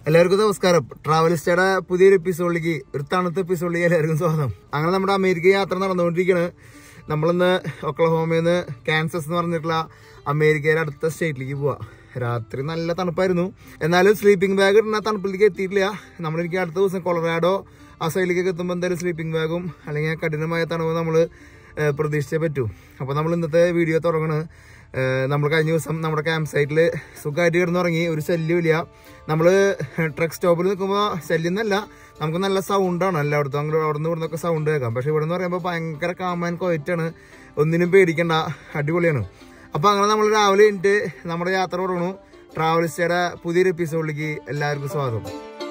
എല്ലാവർക്കും നമസ്കാരം ട്രാവലിസ്റ്റയുടെ പുതിയൊരു എപ്പിസോഡിലേക്ക് ഒരു തണുത്ത എപ്പിസോഡിലേക്ക് എല്ലാവർക്കും സ്വാഗതം അങ്ങനെ നമ്മുടെ അമേരിക്ക യാത്ര നടന്നുകൊണ്ടിരിക്കുകയാണ് നമ്മളിന്ന് ഒക്ലഹോമയിൽ നിന്ന് കാൻസസ് എന്ന് പറഞ്ഞിട്ടുള്ള അമേരിക്കയിലെ അടുത്ത സ്റ്റേറ്റിലേക്ക് പോവാ രാത്രി നല്ല തണുപ്പായിരുന്നു എന്നാലും സ്ലീപ്പിംഗ് ബാഗ് ഇടുന്ന തണുപ്പിലേക്ക് എത്തിയിട്ടില്ല നമ്മളെനിക്ക് അടുത്ത ദിവസം കൊളറാഡോ ആ സൈഡിലേക്കൊക്കെ എത്തുമ്പോൾ എന്തായാലും സ്ലീപ്പിംഗ് ബാഗും അല്ലെങ്കിൽ കഠിനമായ തണുവ് നമ്മൾ പ്രതീക്ഷിച്ചേ പറ്റൂ അപ്പോൾ നമ്മൾ ഇന്നത്തെ വീഡിയോ തുടങ്ങണ് നമ്മൾ കഴിഞ്ഞ ദിവസം നമ്മുടെ ക്യാമ്പ് സൈറ്റിൽ സുഖമായിട്ട് കിടന്നുറങ്ങി ഒരു ശല്യമില്ല നമ്മൾ ട്രക്ക് സ്റ്റോപ്പിൽ നിൽക്കുമ്പോൾ ശല്യം എന്നല്ല നമുക്ക് നല്ല സൗണ്ടാണ് എല്ലായിടത്തും അങ്ങോട്ട് അവിടെ നിന്ന് ഇവിടുന്നൊക്കെ സൗണ്ട് കേൾക്കാം പക്ഷെ ഇവിടെ നിന്ന് പറയുമ്പോൾ ഭയങ്കര കാമാൻ കൊയറ്റാണ് ഒന്നിനും പേടിക്കണ്ട അടിപൊളിയാണ് അപ്പോൾ അങ്ങനെ നമ്മൾ രാവിലെ കഴിഞ്ഞിട്ട് നമ്മുടെ യാത്ര തുടങ്ങണു ട്രാവലിസ്റ്റയുടെ പുതിയൊരു എപ്പിസോഡിലേക്ക് എല്ലാവർക്കും സ്വാഗതം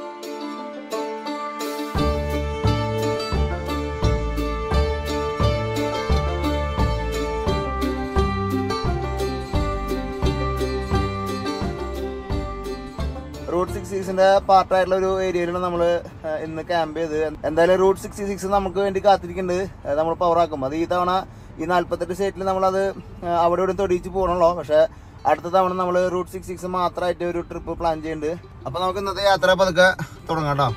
റൂട്ട് സിക്സ്റ്റി സിക്സിന്റെ പാർട്ടായിട്ടുള്ള ഒരു ഏരിയയിലാണ് നമ്മൾ ഇന്ന് ക്യാമ്പ് ചെയ്ത് എന്തായാലും റൂട്ട് സിക്സ്റ്റി സിക്സ് നമുക്ക് വേണ്ടി കാത്തിരിക്കുന്നുണ്ട് നമ്മൾ പവറാക്കും അത് ഈ തവണ ഈ നാല്പത്തെട്ട് സ്റ്റേറ്റിൽ നമ്മളത് ആ, അവിടെ ഇവിടെ തൊടിയിച്ച് പോകണല്ലോ പക്ഷെ അടുത്ത തവണ നമ്മൾ റൂട്ട് സിക്സ് സിക്സ് മാത്രമായിട്ട് ഒരു ട്രിപ്പ് പ്ലാൻ ചെയ്യുന്നുണ്ട് അപ്പൊ നമുക്ക് ഇന്നത്തെ യാത്ര പതുക്കെ തുടങ്ങാം കേട്ടോ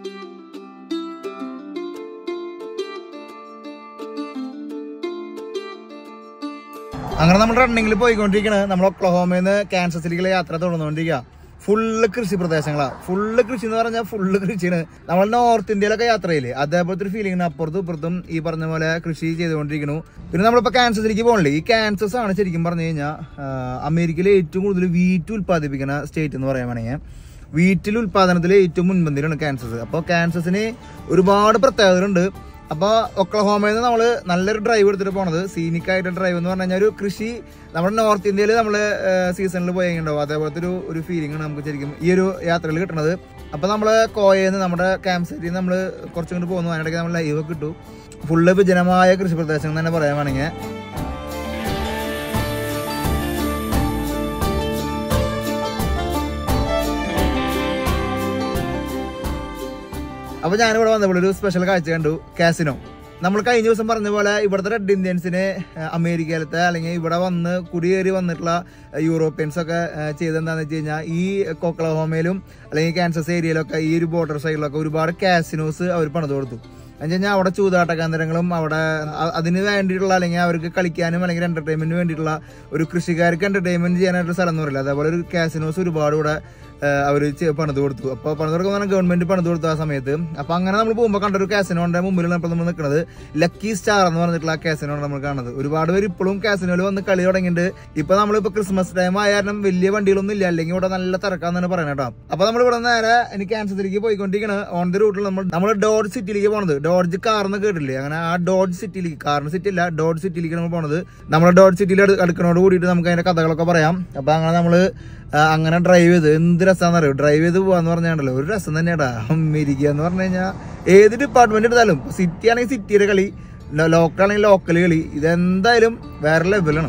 അങ്ങനെ നമ്മൾ റണ്ണിങ്ങിൽ പോയിക്കൊണ്ടിരിക്കണ നമ്മൾ ഒക്ലഹോമയിൽ നിന്ന് കാൻസസിലേക്കുള്ള യാത്ര തുടർന്നുകൊണ്ടിരിക്കുക ഫുള്ള് കൃഷി പ്രദേശങ്ങളാ ഫുള്ള് കൃഷി എന്ന് പറഞ്ഞാൽ ഫുള്ള് കൃഷിയാണ് നമ്മൾ നോർത്ത് ഇന്ത്യയിലൊക്കെ യാത്ര ചെയ്യില്ലേ അതേപോലത്തെ ഒരു ഫീലിംഗ് അപ്പുറത്തും ഇപ്പുറത്തും ഈ പറഞ്ഞ പോലെ കൃഷി ചെയ്തുകൊണ്ടിരിക്കുന്നു പിന്നെ നമ്മളിപ്പോ കാൻസസിലേക്ക് പോകണില്ലേ ഈ കാൻസസ് ആണ് ശരിക്കും പറഞ്ഞു കഴിഞ്ഞാൽ അമേരിക്കയിലെ ഏറ്റവും കൂടുതൽ വീറ്റ് ഉൽപ്പാദിപ്പിക്കുന്ന സ്റ്റേറ്റ് എന്ന് പറയാൻ വേണമെങ്കിൽ വീട്ടിൽ ഉൽപാദനത്തിൽ ഏറ്റവും മുൻപന്തിയിലാണ് കാൻസസ് അപ്പോൾ കാൻസസിന് ഒരുപാട് പ്രത്യേകതകളുണ്ട് അപ്പോൾ ഒക്ലഹോമയിൽ നിന്ന് നമ്മൾ നല്ലൊരു ഡ്രൈവ് എടുത്തിട്ട് പോണത് സീനിക് ആയിട്ട് ഡ്രൈവ് എന്ന് പറഞ്ഞു കഴിഞ്ഞാൽ ഒരു കൃഷി നമ്മുടെ നോർത്ത് ഇന്ത്യയിൽ നമ്മൾ സീസണിൽ പോയിട്ടുണ്ടാവും അതേപോലത്തെ ഒരു ഒരു ഫീലിംഗ് ആണ് നമുക്ക് ശരിക്കും ഈ ഒരു യാത്രയിൽ കിട്ടുന്നത് അപ്പോൾ നമ്മൾ കോയന്ന് നമ്മുടെ ക്യാമ്പ് സൈറ്റിൽ നിന്ന് നമ്മൾ കുറച്ചും കൂടി പോകുന്നു അതിനിടയ്ക്ക് നമ്മൾ ലൈവ് ഒക്കെ കിട്ടും ഫുള്ള് വിജനമായ കൃഷി പ്രദേശങ്ങൾ തന്നെ പറയാൻ വേണമെങ്കിൽ അപ്പൊ ഞാനിവിടെ വന്നപ്പോൾ ഒരു സ്പെഷ്യൽ കാഴ്ച കണ്ടു കാസിനോ നമ്മൾ കഴിഞ്ഞ ദിവസം പറഞ്ഞ പോലെ ഇവിടുത്തെ റെഡ് ഇന്ത്യൻസിനെ ഏഹ്, അമേരിക്കയിലത്തെ അല്ലെങ്കിൽ ഇവിടെ വന്ന് കുടിയേറി വന്നിട്ടുള്ള യൂറോപ്യൻസ് ഒക്കെ ഏഹ്, ചെയ്തെന്താന്ന് വെച്ച് കഴിഞ്ഞാൽ ഈ കൊക്കളഹോമയിലും അല്ലെങ്കിൽ കാൻസസ് ഏരിയയിലൊക്കെ ഈ ഒരു ബോർഡർ സൈഡിലൊക്കെ ഒരുപാട് കാസിനോസ് അവർ പണിത് കൊടുത്തു എന്ന് കഴിഞ്ഞാൽ അവിടെ ചൂതാട്ട കേന്ദ്രങ്ങളും അവിടെ അ- അതിന് വേണ്ടിയിട്ടുള്ള അല്ലെങ്കിൽ അവർക്ക് കളിക്കാനും അല്ലെങ്കിൽ എന്റർടൈൻമെന്റിന് വേണ്ടിയിട്ടുള്ള ഒരു കൃഷിക്കാർക്ക് എന്റർടൈൻമെന്റ് ചെയ്യാനായിട്ടുള്ള സ്ഥലം എന്ന് പറയില്ല അതേപോലെ ഒരു കാസിനോസ് ഒരുപാട് ഇവിടെ അവർ പണിത് കൊടുത്തു അപ്പോൾ പണിത് കൊടുക്കുന്ന ഗവൺമെന്റ് പണിത് കൊടുത്തു ആ സമയത്ത് അപ്പൊ അങ്ങനെ നമ്മൾ പോകുമ്പോൾ കണ്ട ഒരു കാസിനോന്റെ മുമ്പിലാണ് ഇപ്പോൾ നമ്മൾ നിൽക്കുന്നത് ലക്കി സ്റ്റാർ എന്ന് പറഞ്ഞിട്ടുള്ള ആ കാസിനോണ് നമ്മൾ കാണുന്നത് ഒരുപാട് പേര് ഇപ്പോഴും കാസിനോയിൽ വന്ന് കളി തുടങ്ങിയിട്ടുണ്ട് ഇപ്പൊ നമ്മളിപ്പോ ക്രിസ്മസ് ടൈം ആയ കാരണം വലിയ വണ്ടികളൊന്നും ഇല്ല അല്ലെങ്കിൽ ഇവിടെ നല്ല തിരക്കാന്നാണ് പറയുന്നത് കേട്ടോ അപ്പൊ നമ്മൾ ഇവിടെ നേരെ എനിക്ക് ക്യാൻസറിലേക്ക് പോയിക്കൊണ്ടിരിക്കുന്നത് ഓൺ ദി റൂട്ടിൽ നമ്മൾ നമ്മൾ ഡോഡ്ജ് സിറ്റിയിലേക്ക് പോണത് ഡോഡ്ജ് കാർന്ന് കേട്ടില്ലേ അങ്ങനെ ആ ഡോഡ്ജ് സിറ്റിയിലേക്ക് കാറിന് സിറ്റി അല്ല ഡോഡ്ജ് സിറ്റിയിലേക്ക് നമ്മൾ പോണത് നമ്മുടെ ഡോഡ്ജ് സിറ്റിയിൽ അടുക്കണോട് കൂടിയിട്ട് നമുക്ക് അതിന്റെ കഥകളൊക്കെ പറയാം അപ്പൊ അങ്ങനെ നമ്മള് ആ, അങ്ങനെ ഡ്രൈവ് ചെയ്ത് എന്ത് രസമാണെന്ന് അറിയോ ഡ്രൈവ് ചെയ്ത് പോവാന്ന് പറഞ്ഞാണ്ടല്ലോ ഒരു രസം തന്നെയാടാ അമേരിക്ക എന്ന് പറഞ്ഞു കഴിഞ്ഞാൽ ഏത് ഡിപ്പാർട്ട്മെന്റ് എടുത്താലും സിറ്റി ആണെങ്കിൽ സിറ്റിയുടെ കളി ലോക്കൽ ആണെങ്കിൽ ലോക്കൽ കളി ഇതെന്തായാലും വേറെ ലെവലാണ്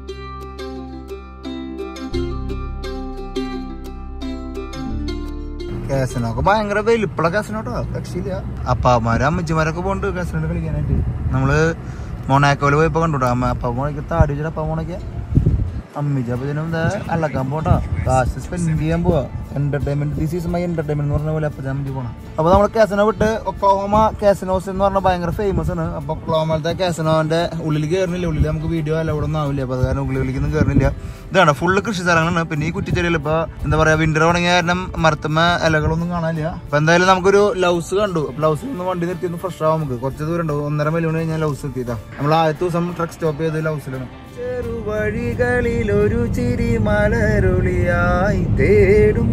കാസിനൊക്കെ ഭയങ്കര വലിപ്പുള്ള കാസിനോട്ടോ രക്ഷയില്ല അപ്പാമാരും അമ്മച്ചിമാരൊക്കെ പോണ്ട് കാസിനോട് കളിക്കാനായിട്ട് നമ്മള് മൊണാക്കോല് പോയപ്പോ കണ്ടുട്ടോ അമ്മ അപ്പ മോണയ്ക്ക് താടി വെച്ചിട്ട് അപ്പ മോണയ്ക്ക് അമ്മിച്ച അപ്പൊ ഇതിനും എന്താ അള്ളക്കാൻ പോട്ടാ കാശ് സ്പെൻഡ് ചെയ്യാൻ പോവാ entertainment this is my entertainment എന്ന് പറഞ്ഞ പോലെ അപ്പൊ അമ്മച്ചി പോണം അപ്പൊ നമ്മൾ കാസിനോ വിട്ട് ഒക്ലോമ കാസിനോസ് എന്ന് പറഞ്ഞാൽ ഭയങ്കര ഫേമസ് ആണ് അപ്പൊ ഒക്ലോമലത്തെ കാസിനോന്റെ ഉള്ളിൽ കയറുന്നില്ല ഉള്ളിൽ നമുക്ക് വീഡിയോ അല്ല ഇവിടെ ഒന്നും ആവില്ല അപ്പൊ അത് കാരണം ഉള്ളിലേക്കൊന്നും കയറുന്നില്ല ഇതാണ് ഫുള്ള് കൃഷി സ്ഥലങ്ങളാണ് പിന്നെ ഈ കുറ്റിച്ചെടിയിൽ ഇപ്പൊ എന്താ പറയാ വിന്റർ തുടങ്ങിയ കാരണം മരത്തുമ്മ ഇലകളൊന്നും കാണാനില്ല അപ്പൊ എന്തായാലും നമുക്കൊരു ലൗസ് കണ്ടു ലൗസിൽ ഒന്ന് വണ്ടി നിർത്തി ഒന്ന് ഫ്രഷ് ആവാം നമുക്ക് കുറച്ച് ദൂരം ഉണ്ടാവും ഒന്നര മൈൽ കഴിഞ്ഞാൽ ലൗസ് എത്തിയതാ നമ്മൾ ആദ്യത്തെ ദിവസം ട്രക്ക് സ്റ്റോപ്പ് ചെയ്ത് ലൗസിലാണ് ചെറുവഴികളിൽ ഒരു ചിരി മലരുളിയായി തേടും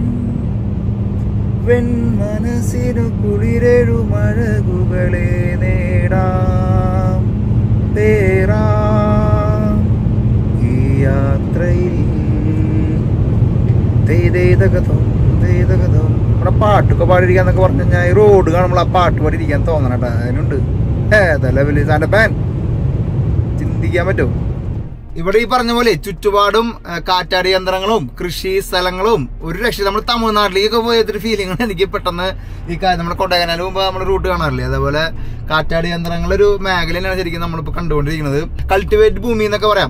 വെൺമനസ്സിനു കുളിരെഴുമഴകുകളെ നേടാം പേറാം ഈ യാത്രയിൽ ദൈതകതം ദൈതകതം നമ്മുടെ പാട്ടൊക്കെ പാടിയിരിക്കാന്നൊക്കെ പറഞ്ഞു കഴിഞ്ഞാൽ ഈ റോഡ് കാണുമ്പോൾ ആ പാട്ട് പാടിയിരിക്കാൻ തോന്നണം കേട്ടോ അതിനുണ്ട് ഏതാ ലെവല് സാറിന്റെ പാൻ ചിന്തിക്കാൻ പറ്റും ഇവിടെ ഈ പറഞ്ഞ പോലെ ചുറ്റുപാടും ആ, കാറ്റാടി യന്ത്രങ്ങളും കൃഷി സ്ഥലങ്ങളും ഒരു രക്ഷ നമ്മൾ തമിഴ്നാട്ടിലേക്കൊക്കെ പോയതൊരു ഫീലിംഗ് ആണ് എനിക്ക് പെട്ടെന്ന് ഈ കാ- നമ്മുടെ കൊടൈക്കനാൽ പോകുമ്പോൾ നമ്മൾ റൂട്ട് കാണാറില്ലേ അതേപോലെ കാറ്റാടി യന്ത്രങ്ങളൊരു മേഖല തന്നെയാണ് ശരിക്കും നമ്മളിപ്പോൾ കണ്ടുകൊണ്ടിരിക്കുന്നത് കൾട്ടിവേറ്റ് ഭൂമി എന്നൊക്കെ പറയാം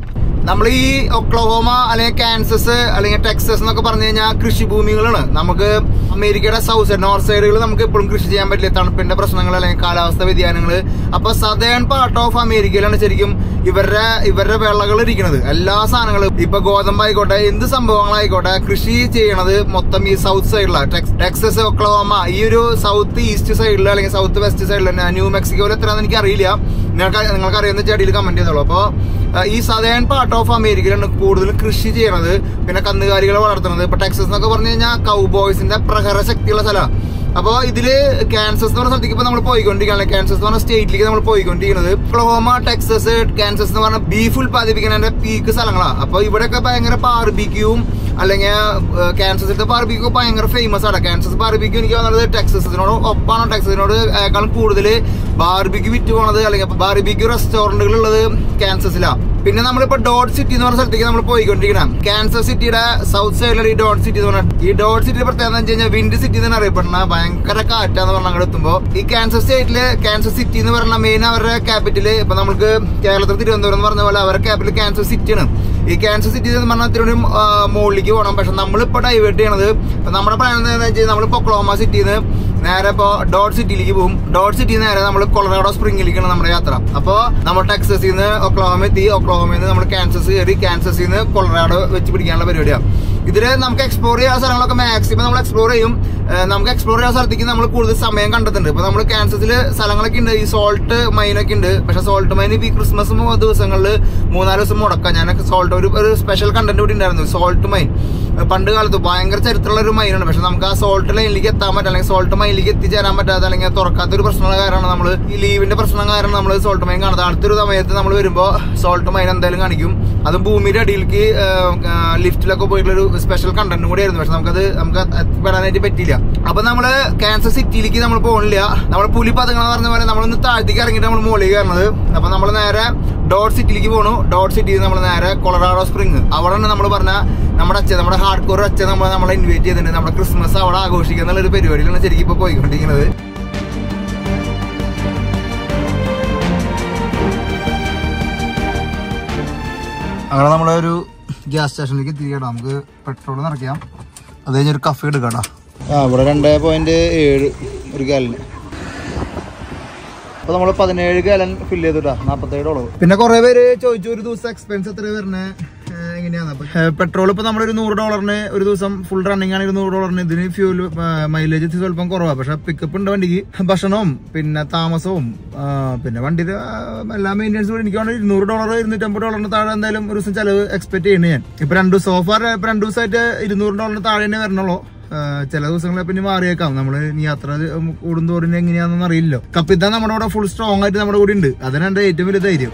നമ്മൾ ഈ ഒക്ലഹോമ അല്ലെങ്കിൽ കാൻസസ് അല്ലെങ്കിൽ ടെക്സസ് എന്നൊക്കെ പറഞ്ഞു കഴിഞ്ഞാൽ കൃഷിഭൂമികളാണ് നമുക്ക് അമേരിക്കയുടെ സൗത്ത് സൈഡ് നോർത്ത് സൈഡുകൾ നമുക്ക് എപ്പോഴും കൃഷി ചെയ്യാൻ പറ്റില്ല തണുപ്പിന്റെ പ്രശ്നങ്ങൾ അല്ലെങ്കിൽ കാലാവസ്ഥ വ്യതിയാനങ്ങൾ അപ്പൊ സദേൺ പാർട്ട് ഓഫ് അമേരിക്കയിലാണ് ശരിക്കും ഇവരുടെ ഇവരുടെ വിളകൾ ഇരിക്കുന്നത് എല്ലാ സാധനങ്ങളും ഇപ്പൊ ഗോതമ്പായിക്കോട്ടെ എന്ത് സംഭവങ്ങളായിക്കോട്ടെ കൃഷി ചെയ്യണത് മൊത്തം ഈ സൗത്ത് സൈഡിലാണ് ടെക്സസ് ഒക്ലഹോമ ഈ ഒരു സൗത്ത് ഈസ്റ്റ് സൈഡിൽ അല്ലെങ്കിൽ സൗത്ത് വെസ്റ്റ് സൈഡിൽ ന്യൂ മെക്സിക്കോയിൽ എത്രയാണെന്ന് എനിക്ക് അറിയില്ല നിങ്ങൾക്ക് നിങ്ങൾക്ക് അറിയുന്ന ചെടിയിൽ കമന്റ് ചെയ്തോളൂ അപ്പോൾ ഈ സദേൺ പാർട്ട് ഓഫ് അമേരിക്കയിലാണ് കൂടുതൽ കൃഷി ചെയ്യണത് പിന്നെ കന്നുകാലികളെ വളർത്തുന്നത് ഇപ്പൊ ടെക്സസ് എന്നൊക്കെ പറഞ്ഞു കഴിഞ്ഞാൽ കൗബോയ്സിന്റെ പ്രഹര ശക്തിയുള്ള സ്ഥലമാണ് അപ്പോൾ ഇതില് കാൻസസ് എന്ന് പറഞ്ഞ സ്ഥലത്തേക്ക് ഇപ്പൊ നമ്മൾ പോയിക്കൊണ്ടിരിക്കുകയാണ് കാൻസസ് എന്ന് പറഞ്ഞ സ്റ്റേറ്റിലേക്ക് നമ്മൾ പോയിക്കൊണ്ടിരിക്കുന്നത് ക്ലോമ ടെക്സസ് കാൻസസ് എന്ന് പറഞ്ഞ ബീഫ് ഉൽപ്പാദിപ്പിക്കുന്നതിന്റെ പീക്ക് സ്ഥലങ്ങളാണ് അപ്പൊ ഇവിടെയൊക്കെ ഭയങ്കര ബാർബിക്യൂവും അല്ലെങ്കിൽ കാൻസസിന്റെ ബാർബിക്യൂ ഭയങ്കര ഫേമസ് ആണ് കാൻസസ് ബാർബിക്യൂ എനിക്ക് തോന്നുന്നത് ടെക്സസിനോട് ഒപ്പാണ് ടെക്സസിനോട് ഏക്കാളും കൂടുതൽ ബാർബിക്യൂ വിറ്റ് പോണത് അല്ലെങ്കിൽ ബാർബിക്യൂ റെസ്റ്റോറന്റുകൾ ഉള്ളത് കാൻസസിലാണ് പിന്നെ നമ്മളിപ്പോ ഡോട്ട് സിറ്റി എന്ന് പറഞ്ഞ സ്ഥലത്തേക്ക് നമ്മൾ പോയിക്കൊണ്ടിരിക്കണം കാൻസർ സിറ്റിയുടെ സൗത്ത് സൈഡിലാണ് ഈ ഡോട്ട് സിറ്റി എന്ന് പറഞ്ഞാൽ ഈ ഡോട്ട് സിറ്റിയുടെ പ്രത്യേകത എന്ന് വെച്ച് കഴിഞ്ഞാൽ വിൻഡ് സിറ്റി എന്ന് അറിയപ്പെടുന്ന ഭയങ്കര കാറ്റാന്ന് പറഞ്ഞാൽ അങ്ങോട്ട് എത്തുമ്പോൾ ഈ കാൻസർ സ്റ്റേറ്റില് കാൻസർ സിറ്റി എന്ന് പറഞ്ഞ മെയിൻ അവരുടെ ക്യാപിറ്റല് ഇപ്പൊ നമുക്ക് കേരളത്തിൽ തിരുവനന്തപുരം എന്ന് പറഞ്ഞ പോലെ അവരുടെ ക്യാപിറ്റൽ കാൻസർ സിറ്റിയാണ് ഈ ക്യാൻസർ സിറ്റി എന്ന് പറഞ്ഞാൽ തിരുവനന്തപുരം മുകളിലേക്ക് പോകണം പക്ഷെ നമ്മളിപ്പോ ഡൈവേർട്ട് ചെയ്യണത് നമ്മുടെ പ്ലാൻ എന്താണെന്ന് വെച്ചാൽ നമ്മളിപ്പോ ക്ലോമ സിറ്റിന്ന് നേരെ ഇപ്പോ ഡോട്ട് സിറ്റിയിലേക്ക് പോകും ഡോട്ട് സിറ്റി നേരെ നമ്മൾ കൊളറാഡോ സ്പ്രിംഗിലേക്കാണ് നമ്മുടെ യാത്ര അപ്പോ നമ്മൾ ടെക്സസിൽ നിന്ന് ഒക്ലോഹോമ എത്തി ഒക്ലോഹോമയിൽ നിന്ന് നമ്മൾ കാൻസസ് കയറി കാൻസസിൽ നിന്ന് കൊളറാഡോ വെച്ച് പിടിക്കാനുള്ള പരിപാടിയാണ് ഇതില് നമുക്ക് എക്സ്പ്ലോർ ചെയ്യാൻ സ്ഥലങ്ങളൊക്കെ മാക്സിമം നമ്മൾ എക്സ്പ്ലോർ ചെയ്യും ഏഹ് നമുക്ക് എക്സ്പ്ലോർ ചെയ്യാൻ സ്ഥലത്തേക്ക് നമ്മൾ കൂടുതൽ സമയം കണ്ടെത്തുന്നുണ്ട് ഇപ്പൊ നമ്മൾ കാൻസസിൽ സ്ഥലങ്ങളൊക്കെ ഉണ്ട് ഈ സോൾട്ട് മൈനൊക്കെ ഉണ്ട് പക്ഷെ സോൾട്ട് മൈൻ ഈ ക്രിസ്മസ് ദിവസങ്ങളിൽ മൂന്നാല് ദിവസം മുടക്കാം ഞാൻ സോൾട്ട് ഒരു ഒരു സ്പെഷ്യൽ കണ്ടന്റ് കൂടി ഉണ്ടായിരുന്നു സോൾട്ട് മൈൻ പണ്ട് കാലത്ത് ഭയങ്കര ചരിത്രമുള്ള ഒരു മൈനാണ് പക്ഷെ നമുക്ക് ആ സോൾട്ട് ലൈനിലേക്ക് എത്താൻ പറ്റില്ല അല്ലെങ്കിൽ സോൾട്ട് മൈനിലേക്ക് എത്തിച്ചേരാൻ പറ്റാത്ത അല്ലെങ്കിൽ തുറക്കാത്ത ഒരു പ്രശ്നം കാരണമാണ് നമ്മൾ ഈ ലീവിന്റെ പ്രശ്നം കാരണം നമ്മൾ സോൾട്ട് മൈൻ കാണുന്നത് അടുത്തൊരു സമയത്ത് നമ്മൾ വരുമ്പോൾ സോൾട്ട് മൈൻ എന്തായാലും കാണിക്കും അതും ഭൂമിയുടെ അടിയിലേക്ക് ലിഫ്റ്റിലൊക്കെ പോയിട്ടുള്ള ഒരു സ്പെഷ്യൽ കണ്ടന്റ് കൂടി ആയിരുന്നു പക്ഷെ നമുക്കത് നമുക്ക് എത്തിപ്പെടാനായിട്ട് പറ്റിയില്ല അപ്പൊ നമ്മള് ക്യാൻസർ സിറ്റിയിലേക്ക് നമ്മൾ പോകണില്ല നമ്മൾ പുലി പതങ്ങൾ എന്ന് പറഞ്ഞ പോലെ നമ്മളൊന്ന് താഴത്തേക്ക് ഇറങ്ങിയിട്ട് നമ്മൾ മുകളിലേക്ക് കയറുന്നത് അപ്പൊ നമ്മൾ നേരെ ഡോട്ട് സിറ്റിയിലേക്ക് പോണു ഡോട്ട് സിറ്റിയിൽ നമ്മൾ നേരെ കൊളറാഡോ സ്പ്രിങ് അവിടെയാണ് നമ്മൾ പറഞ്ഞ നമ്മുടെ അച്ഛൻ നമ്മുടെ ഹാർഡ് കോർ അച്ഛൻ നമ്മൾ നമ്മളെ ഇൻവൈറ്റ് ചെയ്തിട്ടുണ്ട് നമ്മുടെ ക്രിസ്മസ് അവിടെ ആഘോഷിക്കുക എന്നുള്ള ഒരു പരിപാടിയിലാണ് ശരിക്കും ഇപ്പൊ പോയിക്കൊണ്ടിരിക്കുന്നത് അങ്ങനെ നമ്മളൊരു ഗ്യാസ് സ്റ്റേഷനിലേക്ക് എത്തിക്കട്ടോ നമുക്ക് പെട്രോൾ നിറയ്ക്കാം അത് കഴിഞ്ഞൊരു കഫേ എടുക്കട്ടോ ആ ഇവിടെ രണ്ട് പോയിന്റ് ഏഴ് ഒരു ഗാലിന് അപ്പൊ നമ്മള് പതിനേഴ് ഗാലൻ ഫില്ല് ചെയ്തിട്ടാ നാപ്പത്തേഴ് ഡോളർ പിന്നെ കുറെ പേര് ചോദിച്ചു ഒരു ദിവസം എക്സ്പെൻസ് എത്ര വരണേ എങ്ങനെയാണ് പെട്രോൾ ഇപ്പൊ നമ്മളൊരു നൂറ് ഡോളറിന് ഒരു ദിവസം ഫുൾ റണ്ണിങ് ആണെങ്കിൽ നൂറ് ഡോളറിന് ഇതിന് ഫ്യൂൽ മൈലേജ് സ്വല്പം കുറവാണ് പക്ഷെ പിക്കപ്പ് ഉണ്ട് വണ്ടിക്ക് ഭക്ഷണവും പിന്നെ താമസവും ആ, പിന്നെ വണ്ടിയുടെ ആ, എല്ലാ മെയിൻ്റെനൻസും കൂടി എനിക്ക് വേണമെങ്കിൽ ഇരുന്നൂറ് ഡോളർ ഇരുന്നൂറ്റമ്പത് ഡോളറിന് താഴെ എന്തായാലും ഒരു ദിവസം ചെലവ് എക്സ്പെക്ട് ചെയ്യുന്നത് ഞാൻ ഇപ്പൊ രണ്ടു സോഫാർ ഇപ്പൊ രണ്ടു ദിവസമായിട്ട് ഇരുന്നൂറ് ഡോളറിന് താഴെ തന്നെ വരണുള്ളൂ ആ, ചില ദിവസങ്ങളെ പിന്നെ മാറിയേക്കാം നമ്മള് ഇനി യാത്ര കൂടുന്തോറിന് എങ്ങനെയാണെന്ന് അറിയില്ലല്ലോ കപ്പിത്താൻ നമ്മുടെ കൂടെ ഫുൾ സ്ട്രോങ് ആയിട്ട് നമ്മുടെ കൂടെ ഉണ്ട് അതാണ് എന്റെ ഏറ്റവും വലിയ ധൈര്യം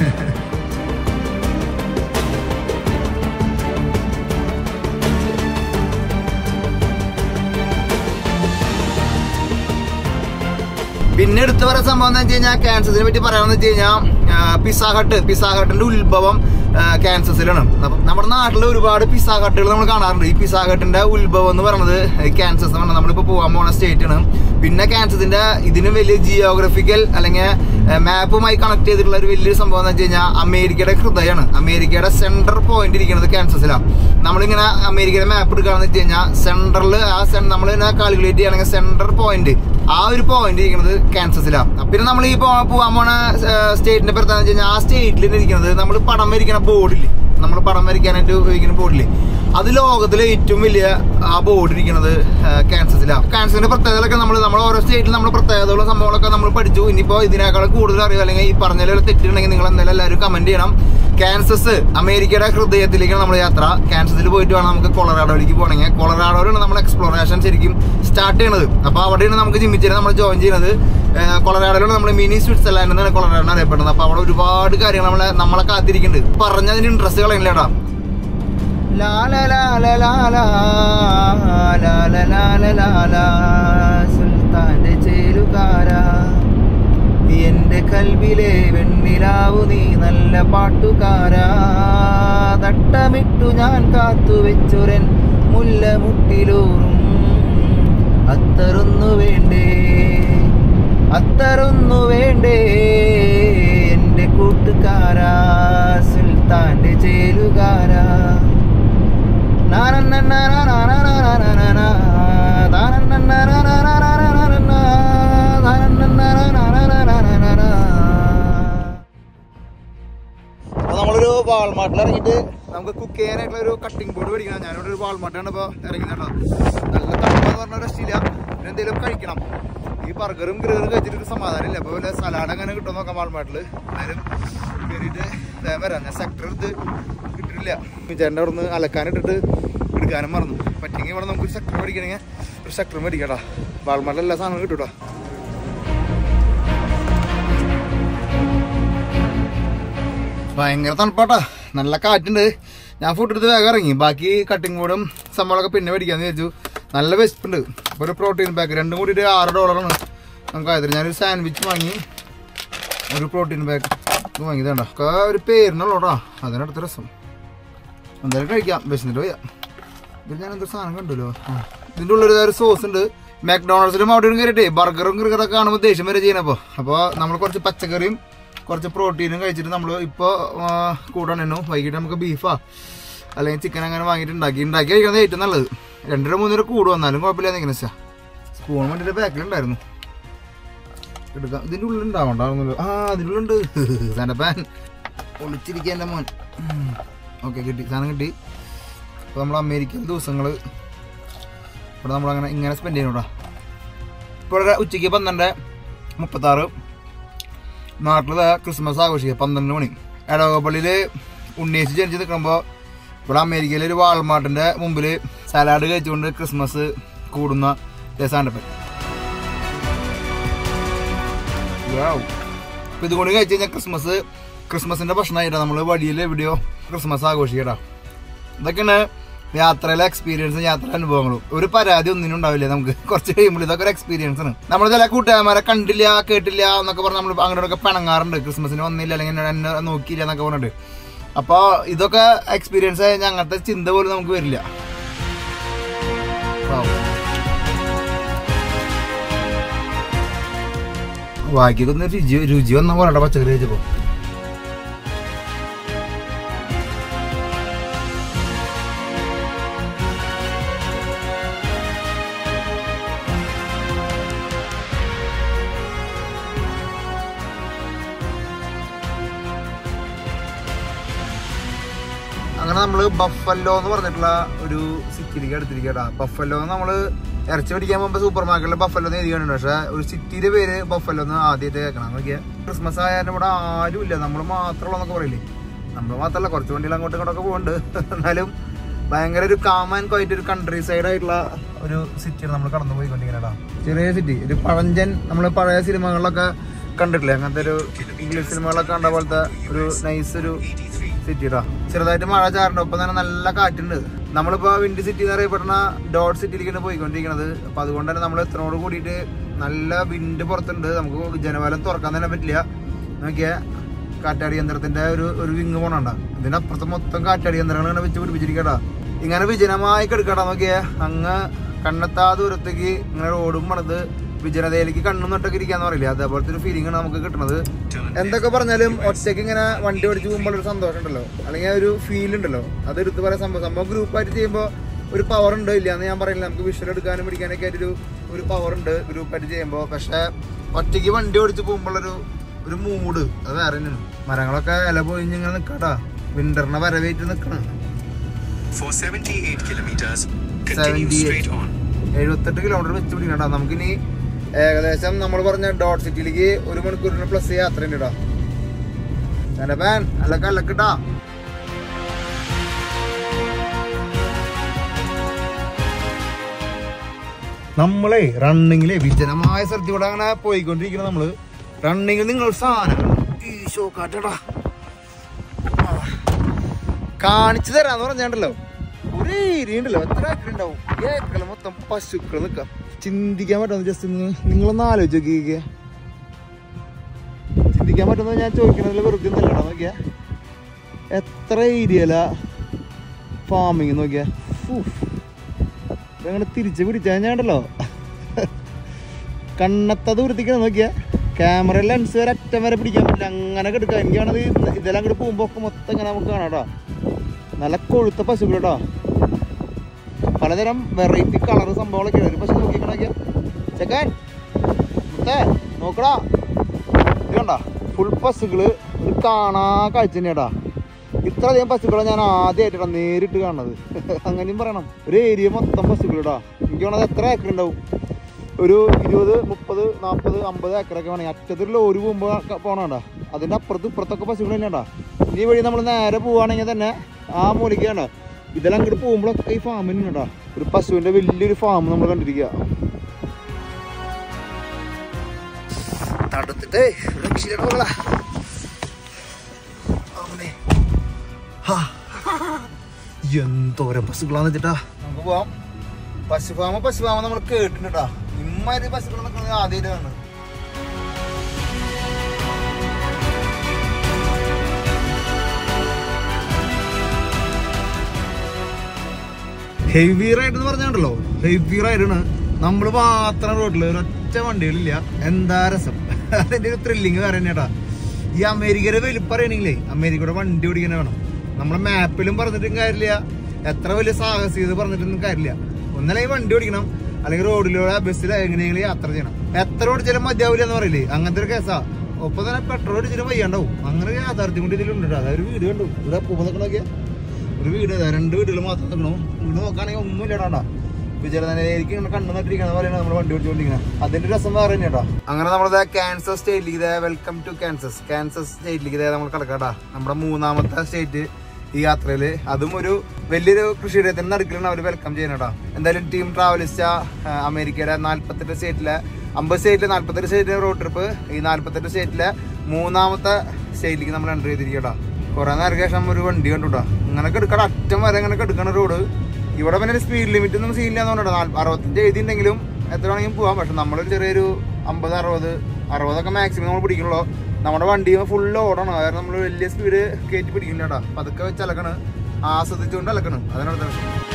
പിന്നെ എടുത്തു പറയുന്ന സംഭവം എന്ന് വെച്ച് കഴിഞ്ഞാൽ ക്യാൻസസിനെ പറ്റി പറയാമെന്ന് വെച്ച് കഴിഞ്ഞാൽ പിസ്സ ഹട്ട് പിസ്സ ഹട്ടിന്റെ ഉത്ഭവം ക്യാൻസസിലാണ് അപ്പം നമ്മുടെ നാട്ടിൽ ഒരുപാട് പിസ്സ ഹട്ടുകൾ നമ്മൾ കാണാറുണ്ട് ഈ പിസ്സ ഹട്ടിന്റെ ഉത്ഭവം എന്ന് പറയുന്നത് ക്യാൻസസ് എന്ന് പറഞ്ഞാൽ നമ്മളിപ്പോൾ പോകാൻ പോണ സ്റ്റേറ്റ് ആണ് പിന്നെ ക്യാൻസസിന്റെ ഇതിന് വലിയ ജിയോഗ്രഫിക്കൽ അല്ലെങ്കിൽ മാപ്പുമായി കണക്ട് ചെയ്തിട്ടുള്ള ഒരു വലിയൊരു സംഭവം എന്ന് വെച്ച് കഴിഞ്ഞാൽ അമേരിക്കയുടെ ഹൃദയമാണ് അമേരിക്കയുടെ സെൻട്രൽ പോയിന്റ് ഇരിക്കുന്നത് ക്യാൻസസിലാണ് നമ്മളിങ്ങനെ അമേരിക്കയുടെ മാപ്പ് എടുക്കുകയാണെന്ന് വെച്ച് കഴിഞ്ഞാൽ സെൻട്രൽ ആ നമ്മൾ കാൽക്കുലേറ്റ് ചെയ്യുകയാണെങ്കിൽ സെൻട്രൽ പോയിന്റ് ആ ഒരു പോയിന്റ് ഇരിക്കുന്നത് കാൻസസിലാണ് പിന്നെ നമ്മൾ ഈ പോ- പോകാൻ പോണ സ്റ്റേറ്റിന്റെ പ്രത്യേകത വെച്ച് കഴിഞ്ഞാൽ ആ സ്റ്റേറ്റിൽ ഇരിക്കുന്നത് നമ്മൾ പടം വരയ്ക്കുന്ന ബോർഡില്ലേ നമ്മൾ പടം വരയ്ക്കാനായിട്ട് ഉപയോഗിക്കുന്ന ബോർഡില്ലേ അത് ലോകത്തിലെ ഏറ്റവും വലിയ ആ ബോർഡ് ഇരിക്കുന്നത് ക്യാൻസസിലാണ് ക്യാൻസറിന്റെ പ്രത്യേകതകളൊക്കെ നമ്മൾ നമ്മുടെ ഓരോ സ്റ്റേറ്റിൽ നമ്മൾ പ്രത്യേകതകളും സംഭവങ്ങളൊക്കെ നമ്മൾ പഠിച്ചു ഇനിയിപ്പോ ഇതിനേക്കാൾ കൂടുതൽ അറിയുക അല്ലെങ്കിൽ ഈ പറഞ്ഞതിൽ തെറ്റുണ്ടെങ്കിൽ നിങ്ങൾ എന്തായാലും എല്ലാവരും കമന്റ് ചെയ്യണം കാൻസസ് അമേരിക്കയുടെ ഹൃദയത്തിലേക്കാണ് നമ്മൾ യാത്ര കാൻസസിൽ പോയിട്ട് വേണം നമുക്ക് കൊളറാഡോയിലേക്ക് പോകണമെങ്കിൽ കൊളറാഡോയിലാണ് നമ്മൾ എക്സ്പ്ലോറേഷൻ ശരിക്കും സ്റ്റാർട്ട് ചെയ്യണത് അപ്പൊ അവിടെയാണ് നമുക്ക് ജിമ്മിച്ചിനെ നമ്മൾ ജോയിൻ ചെയ്യുന്നത് ഏഹ് കൊളറാഡോയിലാണ് നമ്മൾ മിനി സ്വിറ്റ്സർലാൻഡ് എന്നാണ് കൊളറാഡോ അറിയപ്പെടുന്നത് അപ്പൊ അവിടെ ഒരുപാട് കാര്യങ്ങൾ നമ്മളെ നമ്മളെ കാത്തിരിക്കുന്നുണ്ട് പറഞ്ഞതിന് ഇൻട്രസ്റ്റ് കളയില്ലേടാ ലാ ലാ ലാ ലാ ലാ ലാ ലാ ലാ ലാ ലാ ലാ ലാ സുൽത്താന്റെ ചേലുകാരാ എന്റെ കൽവിലെ വെണ്ണിലാവു നീ നല്ല പാട്ടുകാരാ തട്ടമിട്ടു ഞാൻ കാത്തുവെച്ചൊരൻ മുല്ലമുട്ടിലൂറും അത്തറൊന്നു വേണ്ടേ അത്തറൊന്നു വേണ്ടേ എന്റെ കൂട്ടുകാരാ സുൽത്താന്റെ ചേലു വാൾമാർട്ടിൽ ഇറങ്ങിയിട്ട് നമുക്ക് കുക്ക് ചെയ്യാനായിട്ടുള്ള ഒരു കട്ടിംഗ് ബോർഡ് മേടിക്കണം ഞാനിവിടെ ഒരു വാൾമാർട്ടാണ് ഇപ്പോൾ ഇറങ്ങുന്നത് കേട്ടോ നല്ല തണുപ്പെന്ന് പറഞ്ഞ രക്ഷയില്ല പിന്നെ എന്തെങ്കിലും കഴിക്കണം ഈ ബർഗറും ഗ്രിഗറും കഴിച്ചിട്ട് ഒരു സമാധാനമില്ല അപ്പോൾ വല്ല സലാഡ് അങ്ങനെ കിട്ടുമെന്ന് നോക്കാം വാൾമാർട്ടിൽ എന്നാലും കയറിയിട്ട് വേഗം വരാം ഞാൻ സെക്ടർ എടുത്ത് കിട്ടിയിട്ടില്ല ചേട്ടൻ്റെ അവിടെ നിന്ന് അലക്കാനിട്ടിട്ട് എടുക്കാനും മറന്നു പറ്റിയെങ്കിൽ ഇവിടെ നമുക്ക് സെക്ടർ മേടിക്കണമെങ്കിൽ ഒരു സെക്ടർ മേടിക്കട്ടാ വാൾമാർട്ടിൽ എല്ലാ സാധനവും കിട്ടും കേട്ടോ ഭയങ്കര തണുപ്പാട്ടാ നല്ല കാറ്റുണ്ട് ഞാൻ ഫുഡ് എടുത്ത് വേഗം ഇറങ്ങി ബാക്കി കട്ടിംഗ് ബോർഡും സംഭവങ്ങളൊക്കെ പിന്നെ മേടിക്കാന്ന് വിചാരിച്ചു നല്ല വിശപ്പുണ്ട് അപ്പോൾ ഒരു പ്രോട്ടീൻ പാക്ക് രണ്ടും കൂടിയിട്ട് ആറ് ഡോളറാണ് നമുക്ക് ആയത് ഞാനൊരു സാൻഡ്വിച്ച് വാങ്ങി ഒരു പ്രോട്ടീൻ പാക്ക് ഇത് വാങ്ങിയതാണ്ട ഒക്കെ ഒരു പേരിനുള്ളൂടാ അതിനടുത്ത രസം എന്തായാലും കഴിക്കാം വിശന്നിട്ട് പോയാ ഇതിൽ ഞാൻ എന്തൊരു സാധനം കണ്ടല്ലോ ആ. ഇതിൻ്റെ ഉള്ളിൽ ഒരു സോസ് ഉണ്ട് മാക്ഡോണൾഡ്സിലും അവിടെ കയറിയിട്ടേ ബർഗറും ക്രിക്കറൊക്കെ കാണുമ്പോൾ ദേഷ്യം വരെ ചെയ്യണപ്പോൾ അപ്പോൾ നമ്മൾ കുറച്ച് പച്ചക്കറിയും കുറച്ച് പ്രോട്ടീനും കഴിച്ചിട്ട് നമ്മൾ ഇപ്പോൾ കൂടണു വൈകിട്ട് നമുക്ക് ബീഫാ അല്ലെങ്കിൽ ചിക്കൻ അങ്ങനെ വാങ്ങിയിട്ട് ഉണ്ടാക്കി ഉണ്ടാക്കി കഴിക്കുന്നത് ഏറ്റവും നല്ലത് രണ്ടര മൂന്നര കൂട് വന്നാലും കുഴപ്പമില്ല നിൽക്കുന്ന വെച്ചാൽ സ്പൂൺ വേണ്ടിയിട്ട് ബാക്കിലുണ്ടായിരുന്നു എടുക്കാം ഇതിൻ്റെ ഉള്ളിൽ ഉണ്ടാവണ്ടാവുന്നല്ലോ ആ അതിൻ്റെ ഉള്ളുണ്ട് സാൻ്റെ പാൻ ഒളിച്ചിരിക്കുക എൻ്റെ മോൻ ഓക്കെ കിട്ടി സാധനം കിട്ടി അപ്പോൾ നമ്മൾ അമേരിക്കൻ ദിവസങ്ങൾ ഇവിടെ നമ്മളങ്ങനെ ഇങ്ങനെ സ്പെൻഡ് ചെയ്യണോടാ ഇപ്പോൾ ഇവിടെ ഉച്ചയ്ക്ക് പന്ത്രണ്ട് മുപ്പത്താറ് നാട്ടിൽ ക്രിസ്മസ് ആഘോഷിക്കുക പന്ത്രണ്ട് മണി എടവപ്പള്ളിയിൽ ഉണ്ണീസ് ജനിച്ച് നിൽക്കുമ്പോൾ ഇവിടെ അമേരിക്കയിലെ ഒരു വാൾമാർട്ടിൻ്റെ മുമ്പിൽ സലാഡ് കഴിച്ചുകൊണ്ട് ക്രിസ്മസ് കൂടുന്ന രസാണ്ടപ്പൻ അപ്പോൾ ഇതുകൊണ്ട് കഴിച്ച് കഴിഞ്ഞാൽ ക്രിസ്മസ് ക്രിസ്മസിൻ്റെ ഭക്ഷണമായിട്ടാണ് നമ്മൾ വഴിയിൽ എവിടെയോ ക്രിസ്മസ് ആഘോഷിക്കട്ടാ ഇതൊക്കെയാണ് യാത്രയിലെ എക്സ്പീരിയൻസും യാത്ര അനുഭവങ്ങളും ഒരു പരാതി ഒന്നിനും ഉണ്ടാവില്ല നമുക്ക് കുറച്ച് കഴിയുമ്പോൾ ഇതൊക്കെ ഒരു എക്സ്പീരിയൻസ് ആണ് നമ്മൾ ചില കൂട്ടുകാരന്മാരെ കണ്ടില്ല കേട്ടില്ല എന്നൊക്കെ പറഞ്ഞ് നമ്മൾ അങ്ങോട്ടൊക്കെ പിണങ്ങാറുണ്ട് ക്രിസ്മസിന് വന്നില്ല അല്ലെങ്കിൽ എന്നെ നോക്കിയില്ല എന്നൊക്കെ പറഞ്ഞിട്ട് അപ്പോൾ ഇതൊക്കെ എക്സ്പീരിയൻസ് ആയി കഴിഞ്ഞാൽ അങ്ങനത്തെ ചിന്ത പോലും നമുക്ക് വരില്ല ബാക്കിയൊക്കെ രുചി രുചി വന്ന പോലെ പച്ചക്കറി കഴിച്ചപ്പോ അങ്ങനെ നമ്മള് ബഫല്ലോ എന്ന് പറഞ്ഞിട്ടുള്ള ഒരു സിറ്റിയിലേക്ക് എടുത്തിരിക്കട്ടാ ബഫല്ലോ നമ്മള് ഇറച്ചി പിടിക്കാൻ പോകുമ്പോ സൂപ്പർ മാർക്കറ്റിൽ ബഫല്ലോ എന്ന് എഴുതിയാണ് പക്ഷെ ഒരു സിറ്റിയുടെ പേര് ബഫല്ലോ എന്ന് ആദ്യമായിട്ട് കേൾക്കണം നോക്കിയാ ക്രിസ്മസ് ആയാലും ഇവിടെ ആരും ഇല്ല നമ്മൾ മാത്രമുള്ള എന്നൊക്കെ പറയില്ലേ നമ്മൾ മാത്രമല്ല കുറച്ച് വണ്ടികൾ അങ്ങോട്ടും ഇങ്ങോട്ടൊക്കെ പോകുന്നുണ്ട് എന്നാലും ഭയങ്കര ഒരു കാം ആൻഡ് ക്വൈറ്റ് ഒരു കൺട്രി സൈഡ് ആയിട്ടുള്ള ഒരു സിറ്റിയാണ് നമ്മൾ കടന്നു പോയിക്കൊണ്ടിരിക്കണേടാ ചെറിയ സിറ്റി ഒരു പഴഞ്ചൻ നമ്മൾ പഴയ സിനിമകളിലൊക്കെ കണ്ടിട്ടില്ലേ അങ്ങനത്തെ ഒരു ഇംഗ്ലീഷ് സിനിമകളൊക്കെ കണ്ട പോലത്തെ ഒരു നൈസ് ഒരു സിറ്റിടാ ചെറുതായിട്ട് മഴ ചാറുണ്ട് ഒപ്പം തന്നെ നല്ല കാറ്റുണ്ട് നമ്മളിപ്പോ വിൻഡ് സിറ്റി എന്ന് അറിയപ്പെടുന്ന ഡോട്ട് സിറ്റിയിലേക്കാണ് പോയിക്കൊണ്ടിരിക്കുന്നത് അപ്പൊ അതുകൊണ്ട് തന്നെ നമ്മൾ എത്രയോട് കൂടിയിട്ട് നല്ല വിൻഡ് പുറത്തുണ്ട് നമുക്ക് ജനവാലം തുറക്കാൻ തന്നെ പറ്റില്ല നോക്കിയാ കാറ്റാടി യന്ത്രത്തിന്റെ ഒരു ഒരു വിങ് പോണണ്ട ഇതിനപ്പുറത്ത് മൊത്തം കാറ്റാടി യന്ത്രങ്ങൾ ഇങ്ങനെ വെച്ച് പിടിപ്പിച്ചിരിക്കട്ടാ ഇങ്ങനെ വിജനമായി കിടക്കട്ടാ നോക്കിയേ അങ്ങ് കണ്ണെത്താ ദൂരത്തേക്ക് ഇങ്ങനെ റോഡും പണിത് വിജനതയിലേക്ക് കണ്ണും നട്ടൊക്കെ ഇരിക്കാന്ന് പറയില്ലേ അതേപോലത്തെ ഒരു ഫീലിംഗ് ആണ് നമുക്ക് കിട്ടുന്നത് എന്തൊക്കെ പറഞ്ഞാലും ഒറ്റയ്ക്ക് ഇങ്ങനെ വണ്ടി ഓടിച്ച് പോകുമ്പോൾ ഒരു സന്തോഷം ഉണ്ടല്ലോ അല്ലെങ്കിൽ ആ ഒരു ഫീൽ ഉണ്ടല്ലോ അത് എടുത്ത് പറയാൻ സംഭവം സംഭവം ഗ്രൂപ്പായിട്ട് ചെയ്യുമ്പോൾ ഒരു പവർ ഉണ്ട് ഇല്ല എന്ന് ഞാൻ പറയില്ല നമുക്ക് വിഷ്വൽ എടുക്കാനും പിടിക്കാനൊക്കെ ആയിട്ടൊരു ഒരു പവർ ഉണ്ട് ഗ്രൂപ്പായിട്ട് ചെയ്യുമ്പോൾ പക്ഷെ ഒറ്റയ്ക്ക് വണ്ടി ഓടിച്ച് പോകുമ്പോഴൊരു ഒരു മൂഡ് അത് വേറെ തന്നെയാണ് മരങ്ങളൊക്കെ ഇല പൊഴിഞ്ഞ് ഇങ്ങനെ നിൽക്കാട്ടാ വിന്ററിനെ വരവേറ്റ് നിൽക്കണം For 78 kilometers, continue 78. straight on. എഴുപത്തെട്ട് കിലോമീറ്റർ വെച്ച് പിടിക്കണ്ട നമുക്കിനി ഏകദേശം നമ്മൾ പറഞ്ഞ ഡോട്ട് സിറ്റിയിലേക്ക് ഒരു മണിക്കൂറിന് പ്ലസ് യാത്ര ഉണ്ട് കേട്ടോ എന്റെ പാൻ അല്ലക്ക അല്ലക്കിട്ടാ നമ്മളെ റണ്ണിങ്ങിലെ വിജനമായ സ്ഥലത്ത് കൂടെ അങ്ങനെ പോയിക്കൊണ്ടിരിക്കണം നമ്മള് റണ്ണിങ്ങിൽ നിങ്ങൾ സാധനം ഈശോ കാട്ടടാ കാണിച്ചു തരാന്ന് പറഞ്ഞാണ്ടല്ലോ ഒരു ഏരിയ ഉണ്ടല്ലോ എത്ര ഏക്കർ ഉണ്ടാവും ഏക്കർ മൊത്തം പശുക്കൾ നിക്കാം ചിന്തിക്കാൻ പറ്റുന്ന ജസ്റ്റ് നിങ്ങളൊന്ന് ആലോചിച്ച് നോക്കിക്കേ ചിന്തിക്കാൻ പറ്റുന്നത് ഞാൻ ചോദിക്കണതിൽ വെറുതെ ഒന്നല്ലടാ നോക്കിയാ എത്ര ഏരിയല ഫാമിങ് നോക്കിയാ അങ്ങനെ തിരിച്ച് പിടിച്ചാൽ ഞാണ്ടല്ലോ കണ്ണത്ത ദൂരത്തേക്കാണ് നോക്കിയാ ക്യാമറ ലെൻസ് വരെ അറ്റം വരെ പിടിക്കാൻ പറ്റില്ല അങ്ങനെ എടുക്കാം എനിക്കാണത് ഇതെല്ലാം അങ്ങോട്ട് പോകുമ്പോൾ ഒക്കെ മൊത്തം ഇങ്ങനെ നമുക്ക് കാണാം കേട്ടോ നല്ല കൊഴുത്ത പശുക്കൾ കേട്ടോ പലതരം വെറൈറ്റി കളർ സംഭവങ്ങളൊക്കെ ഒരു പശു നോക്കിക്കണോക്കിയ ചെക്കൻ മുത്തേ നോക്കടാ ഇത് കണ്ട ഫുൾ പശുക്കള് ഒരു കാണാ കാഴ്ച തന്നെയാടാ ഇത്രയധികം പശുക്കളെ ഞാൻ ആദ്യമായിട്ടാണ് നേരിട്ട് കാണുന്നത് അങ്ങനെയും പറയണം ഒരു ഏരിയ മൊത്തം പശുക്കളിടാ എനിക്ക് വേണത് എത്ര ഏക്കർ ഉണ്ടാവും ഒരു ഇരുപത് മുപ്പത് നാൽപ്പത് അമ്പത് ഏക്കറൊക്കെ വേണമെങ്കിൽ അറ്റത്തിൽ ലോറി പോകുമ്പോൾ പോകണണ്ട അതിൻ്റെ അപ്പുറത്ത് ഇപ്പുറത്തൊക്കെ പശുക്കൾ തന്നെയാണ്ടാ ഈ വഴി നമ്മൾ നേരെ പോവുകയാണെങ്കിൽ തന്നെ ആ മൂലിക്കാണ് ഇതെല്ലാം അങ്ങോട്ട് പോകുമ്പോഴൊക്കെ ഈ ഫാമിന് ഉണ്ടാ ഒരു പശുവിൻ്റെ വലിയൊരു ഫാം നമ്മൾ കണ്ടിരിക്കുക തടുത്തിട്ട് രക്ഷിക്കണമല്ല എന്തോരം പശുക്കളാന്ന് വെച്ചിട്ടാ നമുക്ക് പോവാം പശുഫാമ പശുഫാമ നമ്മൾ കേട്ടിട്ടുണ്ടാ ഇമ്മാതിരി പശുക്കൾ നിൽക്കുന്നത് ആദ്യമായിട്ടാണ് ഹെവി റൈഡ് എന്ന് പറഞ്ഞാണ്ടല്ലോ ഹെവി റൈഡാണ് നമ്മൾ മാത്രം റോഡിൽ ഒരൊറ്റ വണ്ടികളില്ല എന്താ രസം അതിന്റെ ഒരു ത്രില്ലിങ് വേറെ തന്നെയാട്ടാ ഈ അമേരിക്കയുടെ വലിപ്പം അറിയണമെങ്കിലേ അമേരിക്കയുടെ വണ്ടി ഓടിക്കാനെ വേണം നമ്മളെ മാപ്പിലും പറഞ്ഞിട്ടും കാര്യമില്ല എത്ര വലിയ സാഹസികത പറഞ്ഞിട്ടൊന്നും കാര്യമില്ല ഒന്നല്ലെങ്കിൽ വണ്ടി ഓടിക്കണം അല്ലെങ്കിൽ റോഡിലൂടെ ബസ്സിലോ എങ്ങനെയെങ്കിലും യാത്ര ചെയ്യണം എത്ര ഓടിച്ചാലും മതിയാവില്ല എന്ന് പറയില്ലേ അങ്ങനത്തെ ഒരു കേസാ ഒപ്പം തന്നെ പെട്രോൾ അടിച്ചിട്ട് വയ്യാണ്ടാവും അങ്ങനെ ഒരു യാഥാർത്ഥ്യം കൊണ്ട് ഇതിലുണ്ട് കേട്ടോ അതായത് വീട് കണ്ടു ഇവിടെ പൂവ് നിൽക്കണോക്കിയാ ഒരു വീട് ഇതാ, രണ്ട് വീടുകൾ മാത്രം നിൽക്കണു വീട് നോക്കുകയാണെങ്കിൽ ഒന്നും ഇല്ലാണ്ടാ വിചാരിക്കും ഇങ്ങനെ കണ്ണു നട്ടിരിക്കണ പോലെയാണ് നമ്മൾ വണ്ടി ഓടിച്ചുകൊണ്ടിരിക്കുന്നത് അതിന്റെ രസം വേറെ തന്നെ കേട്ടോ അങ്ങനെ നമ്മളത് ക്യാൻസർ സ്റ്റേറ്റിലേക്ക് ഇതേ വെൽക്കം ടു ക്യാൻസസ് ക്യാൻസർ സ്റ്റേറ്റിലേക്ക് ഇതേ നമ്മൾ കിടക്കാട്ടാ നമ്മുടെ മൂന്നാമത്തെ സ്റ്റേറ്റ് ഈ യാത്രയില് അതും ഒരു വലിയൊരു കൃഷിയിടത്തിന്റെ നടുക്കിലാണ് അവർ വെൽക്കം ചെയ്യണട്ടാ എന്തായാലും ടീം ട്രാവലിസ്റ്റ അമേരിക്കയുടെ നാല്പത്തെട്ട് സ്റ്റേറ്റിലെ അമ്പത് സ്റ്റേറ്റിലെ നാല്പത്തെട്ട് സ്റ്റേറ്റിലെ റോഡ് ട്രിപ്പ് ഈ നാല്പത്തെട്ട് സ്റ്റേറ്റിലെ മൂന്നാമത്തെ സ്റ്റേറ്റിലേക്ക് നമ്മൾ എൻ്റർ ചെയ്തിരിക്കട്ടാ കുറെ നേരം ശേഷം ഒരു വണ്ടി കണ്ടുട്ടാ ഇങ്ങനെ എടുക്കട അറ്റം വരെ ഇങ്ങനെ എടുക്കണ റോഡ് ഇവിടെ പിന്നെ സ്പീഡ് ലിമിറ്റ് ഒന്നും സീനില്ല എന്നുകൊണ്ടാണ് അറുപത്തഞ്ച് എഴുതിയിട്ടുണ്ടെങ്കിലും എത്ര വേണമെങ്കിലും പോവാം പക്ഷെ നമ്മളൊരു ചെറിയൊരു അമ്പത് അറുപത് അറുപതൊക്കെ മാക്സിമം നമ്മൾ പിടിക്കണല്ലോ നമ്മുടെ വണ്ടി ഫുള്ള് ഓടണം കാരണം നമ്മൾ വലിയ സ്പീഡ് കയറ്റി പിടിക്കില്ല കേട്ടോ പതുക്കെ വെച്ച് അലക്കണ് ആസ്വദിച്ചുകൊണ്ട് അലക്കണം അതിനടുത്താണ്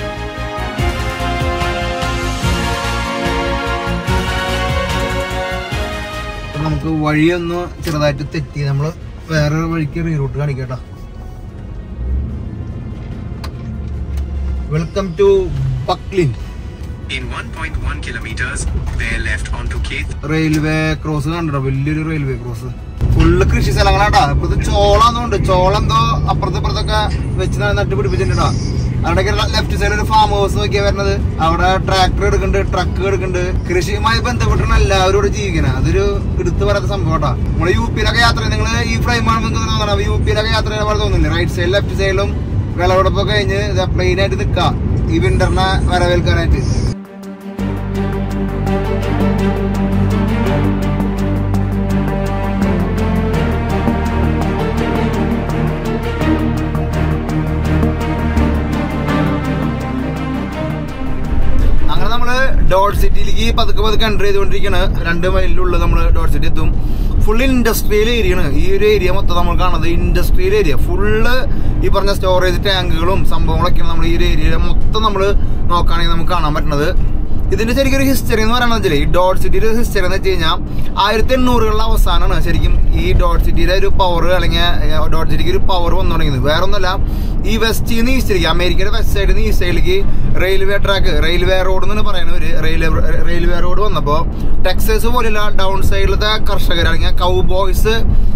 അപ്പൊ നമുക്ക് വഴിയൊന്ന് ചെറുതായിട്ട് തെറ്റി നമ്മൾ വേറെ വഴിക്ക് റീറൂട്ട് കാണിക്കട്ടോ welcome to Bucklin In 1.1 kilometers, bear left onto Keith railway cross കണ്ടോ വലിയൊരു റെയിൽവേ ക്രോസ് ഫുള്ള് കൃഷി സ്ഥലങ്ങളാട്ടാ ഇപ്പത്തെ ചോളന്നുണ്ട് ചോളം എന്തോ അപ്പുറത്ത് ഇപ്പുറത്തൊക്കെ വെച്ച് ന- നട്ട് പിടിപ്പിച്ചിട്ടുണ്ടോ അവിടെ ലെഫ്റ്റ് സൈഡിൽ ഒരു ഫാം ഹൗസ് നോക്കിയാ വരുന്നത് അവിടെ ട്രാക്ടർ എടുക്കുന്നുണ്ട് ട്രക്ക് എടുക്കുന്നുണ്ട് കൃഷിയുമായി ബന്ധപ്പെട്ടാണ് എല്ലാവരും ഇവിടെ ജീവിക്കുന്നത് അതൊരു എടുത്തു പറയാത്ത സംഭവം കേട്ടോ നമ്മള് യു പിയിലൊക്കെ യാത്ര നിങ്ങൾ ഈ ഫ്രെയിം ആണെന്ന് തോന്നണം യു പിയിലൊക്കെ യാത്ര ചെയ്യുന്ന പോലെ തോന്നുന്നില്ല റൈറ്റ് സൈഡിൽ ലെഫ്റ്റ് സൈഡിലും വിളവെടുപ്പൊക്കെ കഴിഞ്ഞ് പ്ലെയിൻ ആയിട്ട് നിൽക്കാം ഈ വിന്ററിനെ വരവേൽക്കാനായിട്ട് അങ്ങനെ നമ്മള് ഡോട്ട് സിറ്റിയിലേക്ക് പതുക്കെ പതുക്കെ എൻ്റർ ചെയ്തുകൊണ്ടിരിക്കുകയാണ് രണ്ട് മൈലിനുള്ളിൽ നമ്മൾ ഡോട്ട് സിറ്റി എത്തും ഫുൾ ഇൻഡസ്ട്രിയൽ ഏരിയ ആണ് ഈ ഒരു ഏരിയ മൊത്തം നമ്മൾ കാണുന്നത് ഇൻഡസ്ട്രിയൽ ഏരിയ ഫുള്ള് ഈ പറഞ്ഞ സ്റ്റോറേജ് ടാങ്കുകളും സംഭവങ്ങളൊക്കെയാണ് നമ്മൾ ഈ ഒരു ഏരിയ മൊത്തം നമ്മൾ നോക്കുകയാണെങ്കിൽ നമുക്ക് കാണാൻ പറ്റുന്നത് ഇതിന്റെ ശരിക്കും ഒരു ഹിസ്റ്ററി എന്ന് പറയുന്നത് വെച്ചാൽ ഈ ഡോട്ട് സിറ്റിയുടെ ഹിസ്റ്ററി എന്ന് വെച്ച് കഴിഞ്ഞാൽ ആയിരത്തി എണ്ണൂറുകളുടെ അവസാനമാണ് ശരിക്കും ഈ ഡോട്ട് സിറ്റിയുടെ ഒരു പവർ അല്ലെങ്കിൽ ഏഹ്, ഡോട്ട് സിറ്റിക്ക് ഒരു പവർ വന്നു തുടങ്ങിയത് വേറെ ഒന്നുമല്ല ഈ വെസ്റ്റിൽ നിന്ന് ഈസ്റ്റിലേക്ക് അമേരിക്കയുടെ വെസ്റ്റ് സൈഡിൽ നിന്ന് ഈസ്റ്റ് സൈഡിലേക്ക് റെയിൽവേ ട്രാക്ക് റെയിൽവേ റോഡ് എന്ന് പറയുന്ന ഒരു റെയിൽവേ റെയിൽവേ റോഡ് വന്നപ്പോൾ ടെക്സസ് പോലെയുള്ള ഡൗൺ സൈഡിലത്തെ കർഷകർ അല്ലെങ്കിൽ കൗബോയ്സ്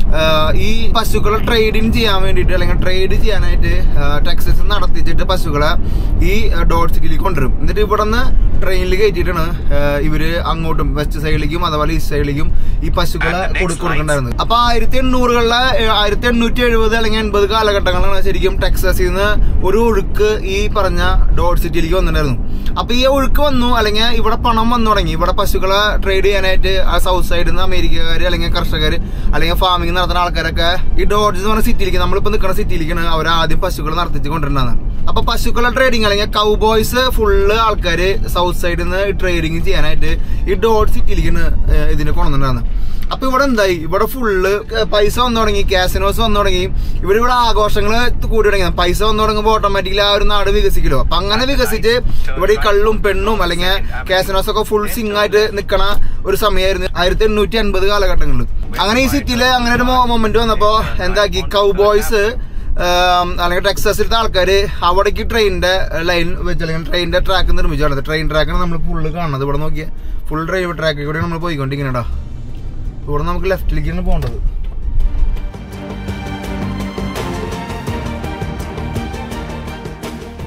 ഈ പശുക്കളെ ട്രേഡിങ് ചെയ്യാൻ വേണ്ടിയിട്ട് അല്ലെങ്കിൽ ട്രേഡ് ചെയ്യാനായിട്ട് ടെക്സസ് നടത്തിച്ചിട്ട് പശുക്കളെ ഈ ഡോട്ട് സിറ്റിയിലേക്ക് കൊണ്ടുവരും എന്നിട്ട് ഇവിടെ നിന്ന് ട്രെയിനിൽ കയറ്റിയിട്ടാണ് ഏഹ്, ഇവര് അങ്ങോട്ടും വെസ്റ്റ് സൈഡിലേക്കും അതുപോലെ ഈസ്റ്റ് സൈഡിലേക്കും ഈ പശുക്കളെ And the next കൊടു- കൊടുക്കണ്ടായിരുന്നത് അപ്പൊ ആയിരത്തി എണ്ണൂറുകളിലെ ആയിരത്തി എണ്ണൂറ്റി എഴുപത് അല്ലെങ്കിൽ എൺപത് കാലഘട്ടങ്ങളാണ് ശരിക്കും ടെക്സസിൽ നിന്ന് ഒരു ഒഴുക്ക് ഈ പറഞ്ഞ ഡോട്ട് സിറ്റിയിലേക്ക് വന്നിട്ടുണ്ടായിരുന്നു അപ്പൊ ഈ ഒഴുക്ക് വന്നു അല്ലെങ്കിൽ ഇവിടെ പണം വന്നു തുടങ്ങി ഇവിടെ പശുക്കളെ ട്രേഡ് ചെയ്യാനായിട്ട് ആ സൗത്ത് സൈഡിൽ നിന്ന് അമേരിക്കക്കാര് അല്ലെങ്കിൽ കർഷകർ അല്ലെങ്കിൽ ഫാമിംഗ് നടത്തുന്ന ആൾക്കാരൊക്കെ ഈ ഡോഡ്ജ് എന്ന് പറഞ്ഞ സിറ്റിയിലേക്ക് നമ്മളിപ്പോ നിൽക്കുന്ന സിറ്റിയിലേക്കാണ് അവർ ആദ്യം പശുക്കളെ നടത്തിച്ച് കൊണ്ടിരുന്നത് അപ്പൊ പശുക്കളെ ട്രേഡിങ് അല്ലെങ്കിൽ കൗബോയ്സ് ഫുള്ള് ആൾക്കാര് സൗത്ത് സൈഡിൽ നിന്ന് ട്രേഡിങ് ചെയ്യാനായിട്ട് ഈ ഡോട്ട് സിറ്റിയിലേക്കാണ് ഏഹ്, ഇതിനെ കൊണ്ടുവന്നിട്ടുണ്ടായിരുന്നത് അപ്പൊ ഇവിടെ എന്തായി ഇവിടെ ഫുള്ള് പൈസ വന്നു തുടങ്ങി കാസിനോസ് വന്നു തുടങ്ങി ഇവിടെ ഇവിടെ ആഘോഷങ്ങൾ കൂടി തുടങ്ങി പൈസ വന്നു തുടങ്ങുമ്പോൾ ഓട്ടോമാറ്റിക്കലി ആ ഒരു നാട് വികസിക്കലോ അപ്പൊ അങ്ങനെ വികസിച്ച് ഇവിടെ ഈ കള്ളും പെണ്ണും അല്ലെങ്കിൽ കാസിനോസ് ഒക്കെ ഫുൾ സിംഗ് ആയിട്ട് നിൽക്കണ ഒരു സമയമായിരുന്നു ആയിരത്തി എണ്ണൂറ്റി അൻപത് കാലഘട്ടങ്ങളിൽ അങ്ങനെ ഈ സിറ്റിയില് അങ്ങനെ ഒരു മൊമെന്റ് വന്നപ്പോ എന്താക്കി കൗബോയ്സ് ആം, അല്ലെങ്കിൽ ടെക്സസിലത്തെ ആൾക്കാര് അവിടേക്ക് ട്രെയിനിന്റെ ലൈൻ വെച്ച് അല്ലെങ്കിൽ ട്രെയിനിന്റെ ട്രാക്ക് നിർമ്മിച്ചാണ് ട്രെയിൻ ട്രാക്കാണ് നമ്മൾ ഫുള്ള് കാണുന്നത് ഇവിടെ നോക്കിയാൽ ഫുൾ ഡ്രൈവ് ട്രാക്കിൽ കൂടെ നമ്മൾ പോയിക്കൊണ്ടിരിക്കണടാ ഇവിടെ നമുക്ക് ലെഫ്റ്റിലേക്കാണ് പോകേണ്ടത്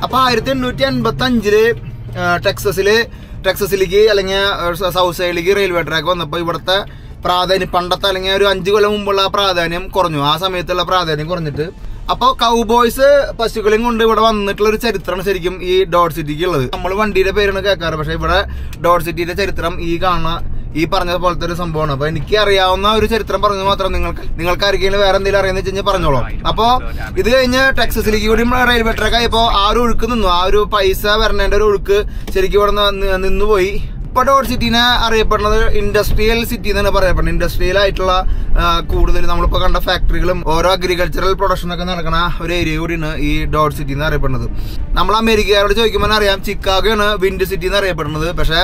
അപ്പൊ ആയിരത്തി എണ്ണൂറ്റി അൻപത്തി അഞ്ചില് ടെക്സസില് ടെക്സസിലേക്ക് അല്ലെങ്കിൽ ഏഹ്, സൗത്ത് സൈഡിലേക്ക് റെയിൽവേ ട്രാക്ക് വന്നപ്പോൾ ഇവിടുത്തെ പ്രാധാന്യം പണ്ടത്തെ അല്ലെങ്കിൽ ഒരു അഞ്ചു കൊല്ലം മുമ്പുള്ള ആ പ്രാധാന്യം കുറഞ്ഞു ആ സമയത്തുള്ള പ്രാധാന്യം കുറഞ്ഞിട്ട് അപ്പോൾ കൗബോയ്സ് പശുക്കളെയും കൊണ്ട് ഇവിടെ വന്നിട്ടുള്ള ഒരു ചരിത്രമാണ് ശരിക്കും ഈ ഡോട്ട് സിറ്റിക്ക് ഉള്ളത് നമ്മൾ വണ്ടിയുടെ പേരാണ് കേൾക്കാറ് പക്ഷെ ഇവിടെ ഡോട്ട് സിറ്റിയുടെ ചരിത്രം ഈ കാണുന്ന ഈ പറഞ്ഞ പോലത്തെ ഒരു സംഭവമാണ് അപ്പൊ എനിക്ക് അറിയാവുന്ന ഒരു ചരിത്രം പറഞ്ഞത് മാത്രം നിങ്ങൾക്ക് നിങ്ങൾക്ക് ആർക്കെങ്കിലും വേറെ എന്തെങ്കിലും അറിയാന്ന് വെച്ച് കഴിഞ്ഞാൽ പറഞ്ഞോളൂ അപ്പോ ഇത് കഴിഞ്ഞ് ടെക്സസിലേക്ക് കൂടി റെയിൽവേ ട്രാക്ക് ആയപ്പോ ആ ഒരു ഒഴുക്ക് നിന്നു ആ ഒരു പൈസ വരണേന്റെ ഒരു ഒഴുക്ക് ശരിക്കും ഇവിടെ നിന്ന് നിന്നുപോയി ഇപ്പൊ ഡോട്ട് സിറ്റിനെ അറിയപ്പെടുന്നത് ഇൻഡസ്ട്രിയൽ സിറ്റി എന്നാണ് പറയപ്പെടുന്നത് ഇൻഡസ്ട്രിയൽ ആയിട്ടുള്ള ആ, കൂടുതൽ നമ്മളിപ്പോ കണ്ട ഫാക്ടറികളും ഓരോ അഗ്രികൾച്ചറൽ പ്രൊഡക്ഷൻ ഒക്കെ നടക്കുന്ന ഒരു ഏരിയ കൂടിയാണ് ഈ ഡോട്ട് സിറ്റി എന്ന് അറിയപ്പെടുന്നത് നമ്മൾ അമേരിക്കക്കാരോട് ചോദിക്കുമ്പോൾ അറിയാം ചിക്കാഗോയാണ് വിൻഡ് സിറ്റി എന്ന് അറിയപ്പെടുന്നത് പക്ഷേ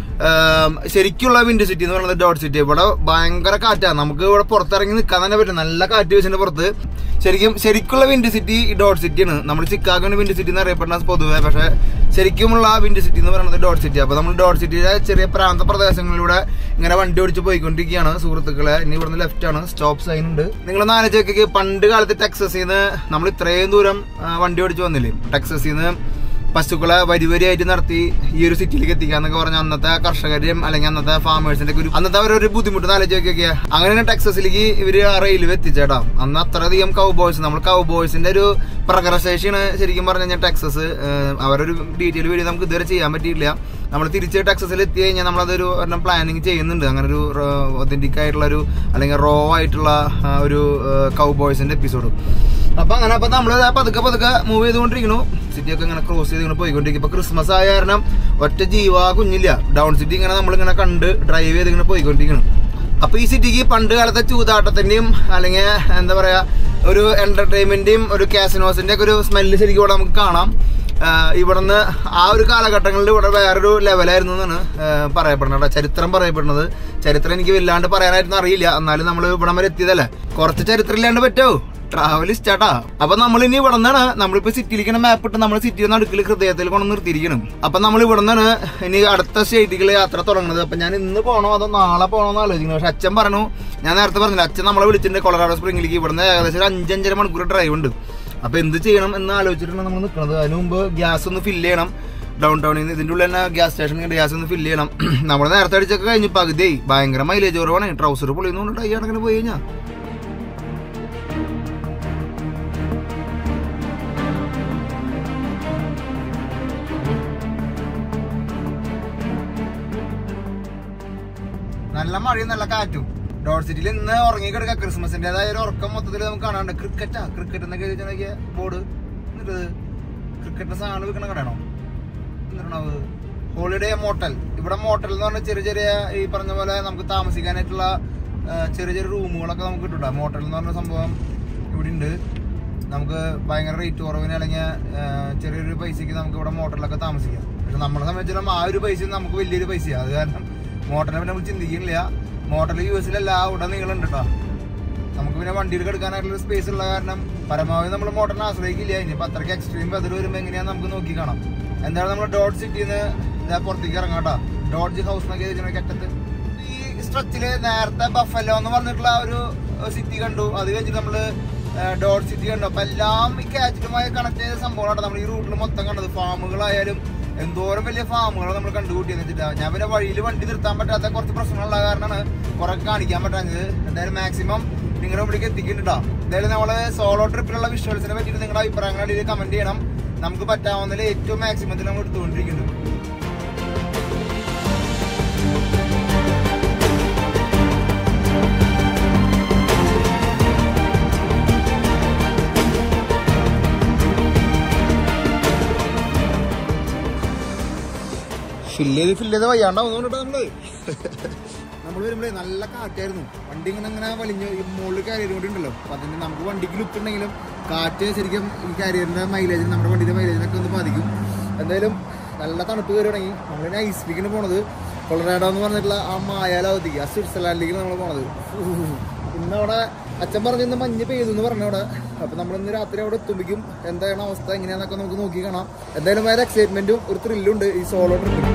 ആം, ശരിക്കുള്ള വിൻഡ് സിറ്റി എന്ന് പറയുന്നത് ഡോട്ട് സിറ്റി ഇവിടെ ഭയങ്കര കാറ്റാണ് നമുക്ക് ഇവിടെ പുറത്തിറങ്ങി നിൽക്കാൻ തന്നെ പറ്റും നല്ല കാറ്റ് വീശിന്റെ പുറത്ത് ശരിക്കും ശരിക്കുള്ള വിൻഡ് സിറ്റി ഈ ഡോട്ട് സിറ്റിയാണ് നമ്മൾ ചിക്കാഗോണ് വിൻഡ് സിറ്റി എന്ന് അറിയപ്പെടുന്നത് പൊതുവെ പക്ഷെ ശരിക്കുമുള്ള വിൻഡ് സിറ്റി എന്ന് പറയുന്നത് ഡോട്ട് സിറ്റി അപ്പൊ നമ്മൾ ഡോട്ട് സിറ്റിയുടെ ചെറിയ പ്രാന്ത പ്രദേശങ്ങളിലൂടെ ഇങ്ങനെ വണ്ടി ഓടിച്ച് പോയിക്കൊണ്ടിരിക്കുകയാണ് സുഹൃത്തുക്കളെ ഇനി ഇവിടുന്ന് ലെഫ്റ്റ് ആണ് സ്റ്റോപ്പ് സൈൻ ഉണ്ട് നിങ്ങൾ നാലച്ചേക്ക് പണ്ട് കാലത്ത് ടെക്സസിൽ നിന്ന് നമ്മൾ ഇത്രയും ദൂരം ആ, വണ്ടി ഓടിച്ച് വന്നില്ലേ ടെക്സസിൽ നിന്ന് പശുക്കളെ വരി വരിയായിട്ട് നടത്തി ഈ ഒരു സിറ്റിയിലേക്ക് എത്തിക്കാന്നൊക്കെ പറഞ്ഞ അന്നത്തെ കർഷകരെയും അല്ലെങ്കിൽ അന്നത്തെ ഫാമേഴ്സിന്റെ ഒക്കെ ഒരു അന്നത്തെ അവരൊരു ബുദ്ധിമുട്ട് ആലോചിച്ചൊക്കെ അങ്ങനെ ടെക്സസിലേക്ക് ഇവര് ആ റെയിൽവേ എത്തിച്ചേട്ടാ അന്ന് അത്രയധികം കൗബോയ്സ് നമ്മൾ കൗബോയ്സിന്റെ ഒരു പ്രകടശേഷിയാണ് ശരിക്കും പറഞ്ഞു കഴിഞ്ഞാൽ ടെക്സസ് ഏഹ്, അവരൊരു ഡീറ്റെയിൽ വീഡിയോ നമുക്ക് ഇതുവരെ ചെയ്യാൻ പറ്റിയില്ല നമ്മൾ തിരിച്ച് ടെക്സസിൽ എത്തി കഴിഞ്ഞാൽ നമ്മളതൊരു ഒരെണ്ണം പ്ലാനിങ് ചെയ്യുന്നുണ്ട് അങ്ങനെ ഒരു ഒതന്റിക് ആയിട്ടുള്ള ഒരു അല്ലെങ്കിൽ റോ ആയിട്ടുള്ള ആ, ഒരു കൗബോയ്സിന്റെ എപ്പിസോഡ് അപ്പൊ അങ്ങനെ അപ്പൊ നമ്മൾ പതുക്കെ പതുക്കെ മൂവ് ചെയ്തുകൊണ്ടിരിക്കുന്നു സിറ്റി ഒക്കെ ഇങ്ങനെ ക്രോസ് ചെയ്ത് ഇങ്ങനെ പോയിക്കൊണ്ടിരിക്കും ഇപ്പൊ ക്രിസ്മസ് ആയ കാരണം ഒറ്റ ജീവ കുഞ്ഞില്ല ഡൗൺ സിറ്റി ഇങ്ങനെ നമ്മൾ ഇങ്ങനെ കണ്ട് ഡ്രൈവ് ചെയ്ത് ഇങ്ങനെ പോയിക്കൊണ്ടിരിക്കണം അപ്പൊ ഈ സിറ്റിക്ക് പണ്ട് കാലത്തെ ചൂതാട്ടത്തിന്റെയും അല്ലെങ്കിൽ എന്താ പറയാ ഒരു എന്റർടൈൻമെന്റിന്റെയും ഒരു കാസിനോസിന്റെ ഒക്കെ ഒരു സ്മെല്ല് ശരിക്കും ഇവിടെ നമുക്ക് കാണാം ആഹ് ഇവിടുന്ന് ആ ഒരു കാലഘട്ടങ്ങളിൽ ഇവിടെ വേറൊരു ലെവലായിരുന്നു എന്നാണ് ആഹ് പറയപ്പെടുന്നത് കേട്ടോ. ചരിത്രം പറയപ്പെടുന്നത് ചരിത്രം എനിക്ക് വല്ലാണ്ട് പറയാനായിട്ടൊന്നും അറിയില്ല എന്നാലും നമ്മൾ ഇവിടം വരെ എത്തിയതല്ലേ കുറച്ച് ചരിത്രം ഇല്ലാണ്ട് പറ്റോ ട്രാവൽ ഇഷ്ടാട്ടാ അപ്പൊ നമ്മൾ ഇനി ഇവിടെ നിന്നാണ് നമ്മളിപ്പോ സിറ്റിയിലേക്ക് മാപ്പ് ഇട്ട് നമ്മൾ സിറ്റിയുടെ നടുക്കിൽ ഹൃദയത്തിൽ കൊണ്ട് നിർത്തിയിരിക്കണം അപ്പൊ നമ്മൾ ഇവിടെ നിന്നാണ് ഇനി അടുത്ത സ്റ്റേറ്റിൽ യാത്ര തുടങ്ങുന്നത് അപ്പൊ ഞാൻ ഇന്ന് പോകണോ അതോ നാളെ പോകണോ എന്ന് ആലോചിക്കുന്നു പക്ഷെ അച്ഛൻ പറഞ്ഞു ഞാൻ നേരത്തെ പറഞ്ഞില്ല അച്ഛൻ നമ്മളെ വിളിച്ചിട്ടുണ്ട് കൊളറാഡോ സ്പ്രിംഗിലേക്ക് ഇവിടുന്ന് ഏകദേശം ഒരു അഞ്ചഞ്ചര മണിക്കൂർ ഡ്രൈവ് ഉണ്ട് അപ്പൊ എന്ത് ചെയ്യണം എന്ന് ആലോചിച്ചിട്ടാണ് നമ്മൾ നിൽക്കുന്നത് അതിനു മുമ്പ് ഗ്യാസ് ഒന്ന് ഫില്ല് ചെയ്യണം ഡൗൺ ടൗണിൽ നിന്ന് ഇതിന്റെ ഉള്ളിൽ തന്നെ ഗ്യാസ് സ്റ്റേഷൻ ഗ്യാസ് ഒന്ന് ഫില്ല് ചെയ്യണം നമ്മൾ നേരത്തെ അടിച്ചൊക്കെ കഴിഞ്ഞ് പകുതി ഭയങ്കര മൈലേജ് കുറവാണ് ട്രൗസർ പൊളിയുന്നുണ്ട് ഈ കണക്കിന് പോയി കഴിഞ്ഞാൽ നല്ല മഴയും നല്ല കാറ്റും ഡോട്ട് സിറ്റിയിൽ ഇന്ന് ഉറങ്ങി കിടക്കുക ക്രിസ്മസിന്റേതായ ഒരു ഉറക്കം മൊത്തത്തിൽ നമുക്ക് കാണാണ്ട് ക്രിക്കറ്റാ ക്രിക്കറ്റ് എന്നൊക്കെ എഴുതി നോക്കിയ ബോർഡ് എന്നിട്ട് ക്രിക്കറ്റിന്റെ സാധനം വിൽക്കണ കടയാണോ എന്നിട്ടാണത് ഹോളിഡേ മോട്ടൽ ഇവിടെ മോട്ടൽ എന്ന് പറഞ്ഞാൽ ചെറിയ ചെറിയ ഈ പറഞ്ഞ പോലെ നമുക്ക് താമസിക്കാനായിട്ടുള്ള ആ, ചെറിയ ചെറിയ റൂമുകളൊക്കെ നമുക്ക് കിട്ടും മോട്ടൽ എന്ന് പറഞ്ഞ സംഭവം ഇവിടെ ഉണ്ട് നമുക്ക് ഭയങ്കര റേറ്റ് കുറവിന് അല്ലെങ്കിൽ ആ, ചെറിയൊരു പൈസക്ക് നമുക്ക് ഇവിടെ മോട്ടലിലൊക്കെ താമസിക്കാം പക്ഷെ നമ്മളെ സംബന്ധിച്ചിടത്തോളം ആ ഒരു പൈസ നമുക്ക് വലിയൊരു പൈസയാണ് അത് കാരണം മോട്ടലിനെ പറ്റി നമ്മൾ ചിന്തിക്കുന്നില്ല മോട്ടൽ യു എസിലല്ല ഇവിടെ നീളുണ്ട് കേട്ടോ നമുക്ക് പിന്നെ വണ്ടിയിൽ കിടക്കാനായിട്ടുള്ള സ്പേസ് ഉള്ള കാരണം പരമാവധി നമ്മൾ മോട്ടറിനെ ആശ്രയിക്കില്ല ഇനിയിപ്പോ അത്രയ്ക്ക് എക്സ്ട്രീം വെതർ വരുമ്പോൾ എങ്ങനെയാന്ന് നമുക്ക് നോക്കി കാണാം എന്താണ് നമ്മൾ ഡോട്ട് സിറ്റിന്ന് ഇതാ പുറത്തേക്ക് ഇറങ്ങാം കേട്ടോ ഡോഡ്ജ് ഹൗസ് എന്നൊക്കെ എഴുതിയ അറ്റത്ത് ഈ സ്ട്രെച്ചില് നേരത്തെ ബഫല്ലോ എന്ന് പറഞ്ഞിട്ടുള്ള ഒരു സിറ്റി കണ്ടു അത് കഴിഞ്ഞിട്ട് നമ്മള് ഡോട്ട് സിറ്റി കണ്ടു അപ്പൊ എല്ലാം ഈ കാച്ചിലുമായി കണക്ട് ചെയ്ത സംഭവമാണ് നമ്മൾ ഈ റൂട്ടിൽ മൊത്തം കണ്ടത് ഫാമുകളായാലും എന്തോരം വലിയ ഫാമുകൾ നമ്മൾ കണ്ടുകൂട്ടിയെന്ന് വെച്ചിട്ടാ ഞാൻ പിന്നെ വഴിയിൽ വണ്ടി നിർത്താൻ പറ്റാത്ത കുറച്ച് പ്രശ്നങ്ങളുള്ള കാരണമാണ് കുറെ കാണിക്കാൻ പറ്റാഞ്ഞത് എന്തായാലും മാക്സിമം നിങ്ങളുടെ ഇവിടേക്ക് എത്തിക്കുന്നുണ്ടോ എന്തായാലും നമ്മള് സോളോ ട്രിപ്പിലുള്ള വിഷ്വൽസിനെ പറ്റിയിട്ട് നിങ്ങളുടെ അഭിപ്രായങ്ങൾ അടിയിൽ കമന്റ് ചെയ്യണം നമുക്ക് പറ്റാവുന്നതിൽ ഏറ്റവും മാക്സിമത്തിൽ നമ്മൾ എടുത്തുകൊണ്ടിരിക്കുന്നുണ്ട് ഫില്ല് ചെയ്ത് ഫില്ല് ചെയ്ത് വയ്യാണ്ടാവും കേട്ടോ നമ്മള് നമ്മൾ വരുമ്പോഴേ നല്ല കാറ്റായിരുന്നു വണ്ടി ഇങ്ങനെ ഇങ്ങനെ വലിഞ്ഞ് ഈ മുകളിൽ കാരിയർ കൂടി ഉണ്ടല്ലോ അപ്പൊ അതിന് നമുക്ക് വണ്ടിക്ക് ലുക്ക് ഉണ്ടെങ്കിലും കാറ്റ് ശരിക്കും ഈ കാരിയറിന്റെ മൈലേജ് നമ്മുടെ വണ്ടിയുടെ മൈലേജിനൊക്കെ ഒന്ന് ബാധിക്കും എന്തായാലും നല്ല തണുപ്പ് കയറി തുടങ്ങി നമ്മളിനി ഐസ് പീക്കിന് പോണത് കൊളറാഡോ എന്ന് പറഞ്ഞിട്ടുള്ള ആ മായാലാവതിക്ക് ആ സ്വിറ്റ്സർലാൻഡിലേക്ക് നമ്മൾ പോണത് ഇന്ന് അവിടെ അച്ഛൻ പറഞ്ഞു ഇന്ന് മഞ്ഞ് പെയ്തു എന്ന് പറഞ്ഞു അവിടെ അപ്പൊ നമ്മൾ ഇന്ന് രാത്രി അവിടെ എത്തുമ്പോഴേക്കും എന്താണ് അവസ്ഥ എങ്ങനെയാന്നൊക്കെ നമുക്ക് നോക്കി കാണാം എന്തായാലും ഭയങ്കര എക്സൈറ്റ്മെന്റും ഒരു ത്രില്ലും ഉണ്ട് ഈ സോളോ ട്രിപ്പിൽ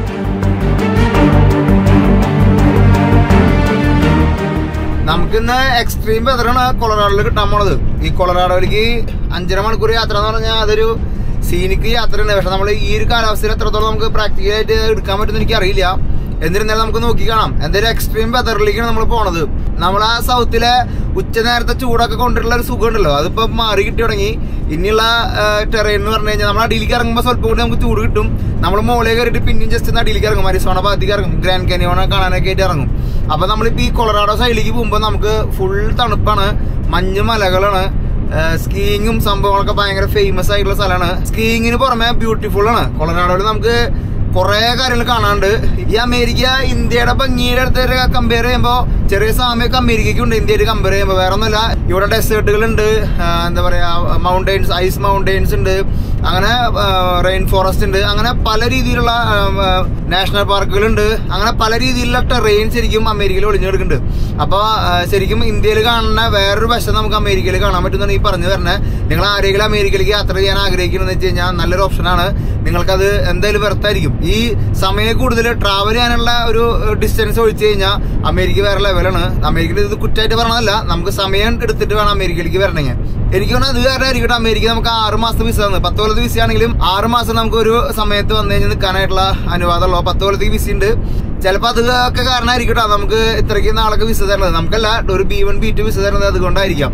നമുക്കിന്ന് എക്സ്ട്രീം വെതറാണ് കൊളറാഡോയിൽ കിട്ടാൻ പോണത് ഈ കൊളറാഡോയിലേക്ക് അഞ്ചര മണിക്കൂർ യാത്ര എന്ന് പറഞ്ഞാൽ അതൊരു സീനിക്ക് യാത്രയുണ്ട് പക്ഷെ നമ്മൾ ഈ ഒരു കാലാവസ്ഥയിൽ എത്രത്തോളം നമുക്ക് പ്രാക്ടിക്കലായിട്ട് എടുക്കാൻ പറ്റുമെന്ന് എനിക്ക് അറിയില്ല എന്നിരുന്നാലും നമുക്ക് നോക്കി കാണാം എന്തൊരു എക്സ്ട്രീം വെതറിലേക്കാണ് നമ്മൾ പോണത് നമ്മൾ ആ സൗത്തിലെ ഉച്ച നേരത്തെ ചൂടൊക്കെ കൊണ്ടിട്ടുള്ള ഒരു സുഖം ഉണ്ടല്ലോ അതിപ്പോ മാറി കിട്ടി തുടങ്ങി ഇനിയുള്ള ടെറൈൻ എന്ന് പറഞ്ഞു കഴിഞ്ഞാൽ നമ്മൾ അടിയിലേക്ക് ഇറങ്ങുമ്പോൾ സ്വല്പം കൂടി നമുക്ക് ചൂട് കിട്ടും നമ്മൾ മുകളിൽ കയറിയിട്ട് പിന്നെയും ജസ്റ്റ് ഒന്ന് അടിയിലേക്ക് ഇറങ്ങും അരിസോണ ഭാഗത്തേക്ക് ഇറങ്ങും ഗ്രാൻഡ് കാനിയോണ കാണാനൊക്കെ ആയിട്ട് ഇറങ്ങും അപ്പൊ നമ്മളിപ്പോ ഈ കൊളറാഡോ സൈഡിലേക്ക് പോകുമ്പോൾ നമുക്ക് ഫുൾ തണുപ്പാണ് മഞ്ഞ് മലകളാണ് സ്കീയിങ്ങും സംഭവങ്ങളൊക്കെ ഭയങ്കര ഫേമസ് ആയിട്ടുള്ള സ്ഥലമാണ് സ്കീയിങ്ങിന് പുറമെ ബ്യൂട്ടിഫുൾ ആണ് കൊളറാഡോയിൽ നമുക്ക് കുറെ കാര്യങ്ങൾ കാണാനുണ്ട് ഈ അമേരിക്ക ഇന്ത്യയുടെ ഭംഗിയുടെ അടുത്ത് കമ്പയർ ചെയ്യുമ്പോൾ ചെറിയ സാമ്യമൊക്കെ അമേരിക്കയ്ക്ക് ഉണ്ട് ഇന്ത്യയിൽ കമ്പയർ ചെയ്യുമ്പോൾ വേറെ ഒന്നുമില്ല ഇവിടെ ഡെസേർട്ടുകൾ ഉണ്ട് എന്താ പറയാ മൗണ്ടെയിൻസ് ഐസ് മൗണ്ടെയിൻസ് ഉണ്ട് അങ്ങനെ റെയിൻ ഫോറസ്റ്റ് ഉണ്ട് അങ്ങനെ പല രീതിയിലുള്ള നാഷണൽ പാർക്കുകളുണ്ട് അങ്ങനെ പല രീതിയിലുള്ള ടെറെയിൻ ശരിക്കും അമേരിക്കയിൽ ഒളിഞ്ഞു കിടക്കുന്നുണ്ട് അപ്പൊ ആ, ശരിക്കും ഇന്ത്യയിൽ കാണുന്ന വേറൊരു വശം നമുക്ക് അമേരിക്കയിൽ കാണാൻ പറ്റുന്നതാണ് ഈ പറഞ്ഞു തരണേ നിങ്ങൾ ആരെങ്കിലും അമേരിക്കയിലേക്ക് യാത്ര ചെയ്യാൻ ആഗ്രഹിക്കണമെന്ന് വെച്ച് കഴിഞ്ഞാൽ നല്ലൊരു ഓപ്ഷനാണ് നിങ്ങൾക്കത് എന്തായാലും വെറുത്തായിരിക്കും ഈ സമയം കൂടുതൽ ട്രാവൽ ചെയ്യാനുള്ള ഒരു ഡിസ്റ്റൻസ് ഒഴിച്ചു കഴിഞ്ഞാൽ അമേരിക്ക വേറെ ലെവലാണ് അമേരിക്കയിൽ ഇത് കുറ്റമായിട്ട് പറഞ്ഞതല്ല നമുക്ക് സമയം എടുത്തിട്ട് വേണം അമേരിക്കയിലേക്ക് വരണമെങ്കിൽ എനിക്ക് തോന്നുന്നത് അത് കാരണം ആയിരിക്കട്ടെ അമേരിക്ക നമുക്ക് ആറ് മാസത്തെ വിസ തന്നു പത്ത് കൊല്ലത്തെ വിസ ആണെങ്കിലും ആറ് മാസം നമുക്ക് ഒരു സമയത്ത് വന്നു കഴിഞ്ഞാൽ നിൽക്കാനായിട്ടുള്ള അനുവാദമുള്ളൂ പത്ത് കൊല്ലത്തേക്ക് വിസ ഉണ്ട് ചിലപ്പോൾ അത് ഒക്കെ കാരണമായിരിക്കട്ടെ നമുക്ക് ഇത്രയ്ക്ക് നാളൊക്കെ വിസ തരുന്നത് നമുക്കല്ല ഒരു B one B two visa തരുന്നത് അതുകൊണ്ടായിരിക്കാം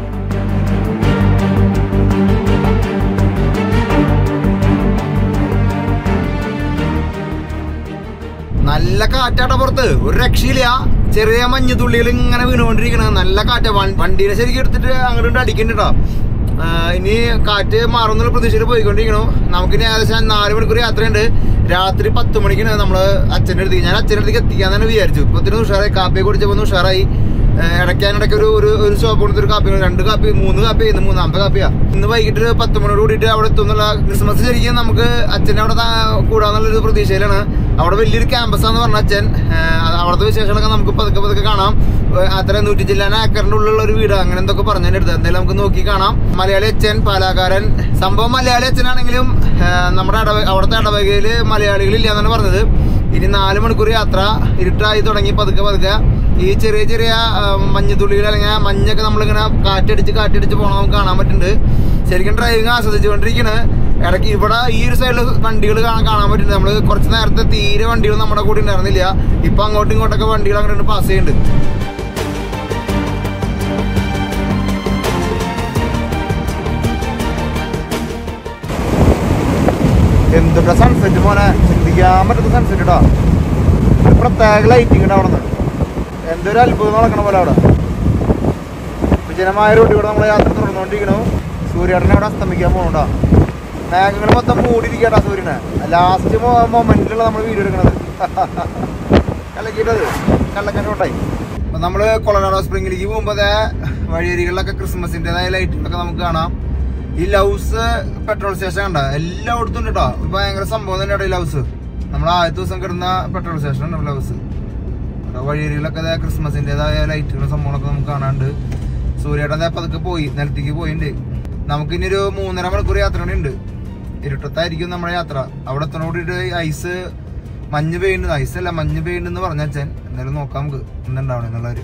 നല്ല കാറ്റാട്ട പുറത്ത് ഒരു രക്ഷയില്ല ചെറിയ മഞ്ഞുതുള്ളികൾ ഇങ്ങനെ വീണുകൊണ്ടിരിക്കണ നല്ല കാറ്റ വണ്ടീനെ ശരിക്കും എടുത്തിട്ട് അങ്ങോട്ട് അടിക്കണ്ടോ ഇനി കാറ്റ് മാറുന്നുള്ള പ്രതീക്ഷയിൽ പോയിക്കൊണ്ടിരിക്കണു നമുക്കിനി ഏകദേശം നാല് മണിക്കൂർ യാത്രയുണ്ട് രാത്രി പത്ത് മണിക്കാണ് നമ്മള് അച്ഛൻ്റെ അടുത്തേക്ക് ഞാൻ അച്ഛൻ്റെ അടുത്തേക്ക് എത്തിക്കാൻ തന്നെ വിചാരിച്ചു ഇപ്പൊ ഒത്തിരി ഉഷാറായി കാപ്പി കുടിച്ചപ്പോൾ ഒന്ന് ഉഷാറായി ഇടയ്ക്കാനിടയ്ക്ക് ഒരു ഒരു ഒരു ഷോപ്പ് കൊടുത്ത് ഒരു കാപ്പി രണ്ട് കാപ്പി മൂന്ന് കാപ്പി ഇന്ന് മൂന്നാമത്തെ കാപ്പിയാ ഇന്ന് വൈകിട്ട് ഒരു പത്ത് മണിയോട് കൂടിയിട്ട് അവിടെ എത്തുന്നുള്ള ക്രിസ്മസ് ശരിക്കും നമുക്ക് അച്ഛനെ അവിടെ താ- കൂടാന്നുള്ളൊരു പ്രതീക്ഷയിലാണ് അവിടെ വലിയൊരു ക്യാമ്പസ് ആണെന്ന് പറഞ്ഞ അച്ഛൻ ഏഹ് അത് അവിടുത്തെ വിശേഷങ്ങളൊക്കെ നമുക്ക് പതുക്കെ പതുക്കെ കാണാം ഏഹ് അത്ര നൂറ്റി ജില്ലാന ഏക്കറിന്റെ ഉള്ളിലുള്ള ഒരു വീട് അങ്ങനെ എന്തൊക്കെ പറഞ്ഞതിന്റെ അടുത്ത് എന്തായാലും നമുക്ക് നോക്കി കാണാം മലയാളി അച്ഛൻ പാലാകാരൻ സംഭവം മലയാളി അച്ഛനാണെങ്കിലും ഏഹ് നമ്മുടെ അടവ അവിടുത്തെ ഇടവകയില് മലയാളികളില്ല എന്നാണ് പറഞ്ഞത് ഇനി നാല് മണിക്കൂർ യാത്ര ഇരുട്ടായി തുടങ്ങി പതുക്കെ പതുക്കെ ഈ ചെറിയ ചെറിയ മഞ്ഞുതുള്ളികൾ അല്ലെങ്കിൽ ആ മഞ്ഞൊക്കെ നമ്മളിങ്ങനെ കാറ്റടിച്ച് കാറ്റടിച്ച് പോകണം നമുക്ക് കാണാൻ പറ്റുന്നുണ്ട് ശരിക്കും ഡ്രൈവിംഗ് ആസ്വദിച്ചുകൊണ്ടിരിക്കണ് ഇടയ്ക്ക് ഇവിടെ ഈ ഒരു സൈഡിൽ വണ്ടികൾ കാണാൻ കാണാൻ പറ്റുന്നുണ്ട് നമ്മൾ കുറച്ച് നേരത്തെ തീരെ വണ്ടികൾ നമ്മുടെ കൂടെ ഉണ്ടായിരുന്നില്ല ഇപ്പൊ അങ്ങോട്ടും ഇങ്ങോട്ടൊക്കെ വണ്ടികൾ അങ്ങനെ പാസ് ചെയ്യുന്നുണ്ട് എന്തുട്ടാ സൺസെറ്റ് മോനെ ചിന്തിക്കാൻ പറ്റുന്ന സൺസെറ്റ് ഇടാ ഒരു പ്രത്യേക ലൈറ്റിംഗ് ഉണ്ട് അവിടെ നിന്ന് എന്തൊരു അത്ഭുതം നടക്കണ പോലെ അവിടെ വിജനമായ റോഡിൽ കൂടെ നമ്മൾ യാത്ര തുടർന്നുകൊണ്ടിരിക്കണു സൂര്യേട്ടനെ അവിടെ അസ്തമിക്കാൻ പോകണുണ്ടോ മേഘങ്ങൾ മൊത്തം മൂടിയിരിക്കട്ടാ സൂര്യനെ ലാസ്റ്റ് മൊമെന്റിലുള്ള നമ്മൾ വീഡിയോ എടുക്കണത് കലക്കിട്ടത് കള്ളക്കൻ്റെ കൊണ്ടായി അപ്പൊ നമ്മള് കൊളറാഡോ സ്പ്രിംഗിലേക്ക് പോകുമ്പോ ദേ വഴിയരികളിലൊക്കെ ക്രിസ്മസിന്റേതായ ലൈറ്റിംഗ് നമുക്ക് കാണാം ഈ ലൗസ് പെട്രോൾ സ്റ്റേഷൻ കണ്ട എല്ലായിടത്തും ഉണ്ട് കേട്ടോ ഭയങ്കര സംഭവം തന്നെയാണ് ഈ ലൗസ് നമ്മൾ ആദ്യത്തെ ദിവസം കിടന്ന പെട്രോൾ സ്റ്റേഷൻ ഉണ്ട് ലൗസ് വഴിയരികളൊക്കെ ദേ ക്രിസ്മസിന്റേതായ ലൈറ്റുകളും സംഭവങ്ങളൊക്കെ നമുക്ക് കാണാണ്ട് സൂര്യേട്ടൻ ദേ പതുക്കെ പോയി നിലത്തേക്ക് പോയിട്ടുണ്ട് നമുക്കിനി ഒരു മൂന്നര മണിക്കൂർ യാത്ര കൂടി ഉണ്ട് ഇരുട്ടത്തായിരിക്കും നമ്മുടെ യാത്ര അവിടെ എത്തണോടിയിട്ട് ഐസ് മഞ്ഞ് പെയ്യുന്നത് ഐസ് അല്ല മഞ്ഞ് പെയ്യുന്നെന്ന് പറഞ്ഞ അച്ഛൻ എന്തായാലും നോക്കാം നമുക്ക് എന്തുണ്ടാവണം എന്നുള്ളൊരു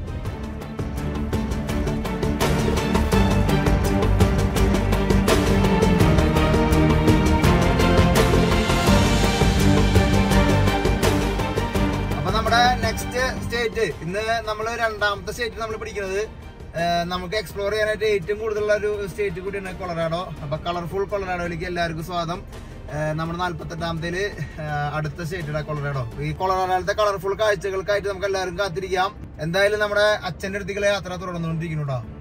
അപ്പൊ നമ്മുടെ നെക്സ്റ്റ് സ്റ്റേറ്റ് ഇന്ന് നമ്മൾ രണ്ടാമത്തെ സ്റ്റേറ്റ് നമ്മൾ പിടിക്കുന്നത് ഏഹ് നമുക്ക് എക്സ്പ്ലോർ ചെയ്യാനായിട്ട് ഏറ്റവും കൂടുതലുള്ള ഒരു സ്റ്റേറ്റ് കൂടിയാണ് കൊളറാഡോ അപ്പൊ കളർഫുൾ കൊളറാഡോയിലേക്ക് എല്ലാവർക്കും സ്വാഗതം ഏഹ് നമ്മുടെ നാല്പത്തെട്ടാമത്തേല് അടുത്ത സ്റ്റേറ്റാണ് കൊളറാഡോ ഈ കൊളറാഡോയിലത്തെ കളർഫുൾ കാഴ്ചകൾക്കായിട്ട് നമുക്ക് എല്ലാവർക്കും കാത്തിരിക്കാം എന്തായാലും നമ്മുടെ അച്ഛന്റെ അടുത്തേക്കുള്ള യാത്ര തുടർന്നുകൊണ്ടിരിക്കുന്നു കേട്ടോ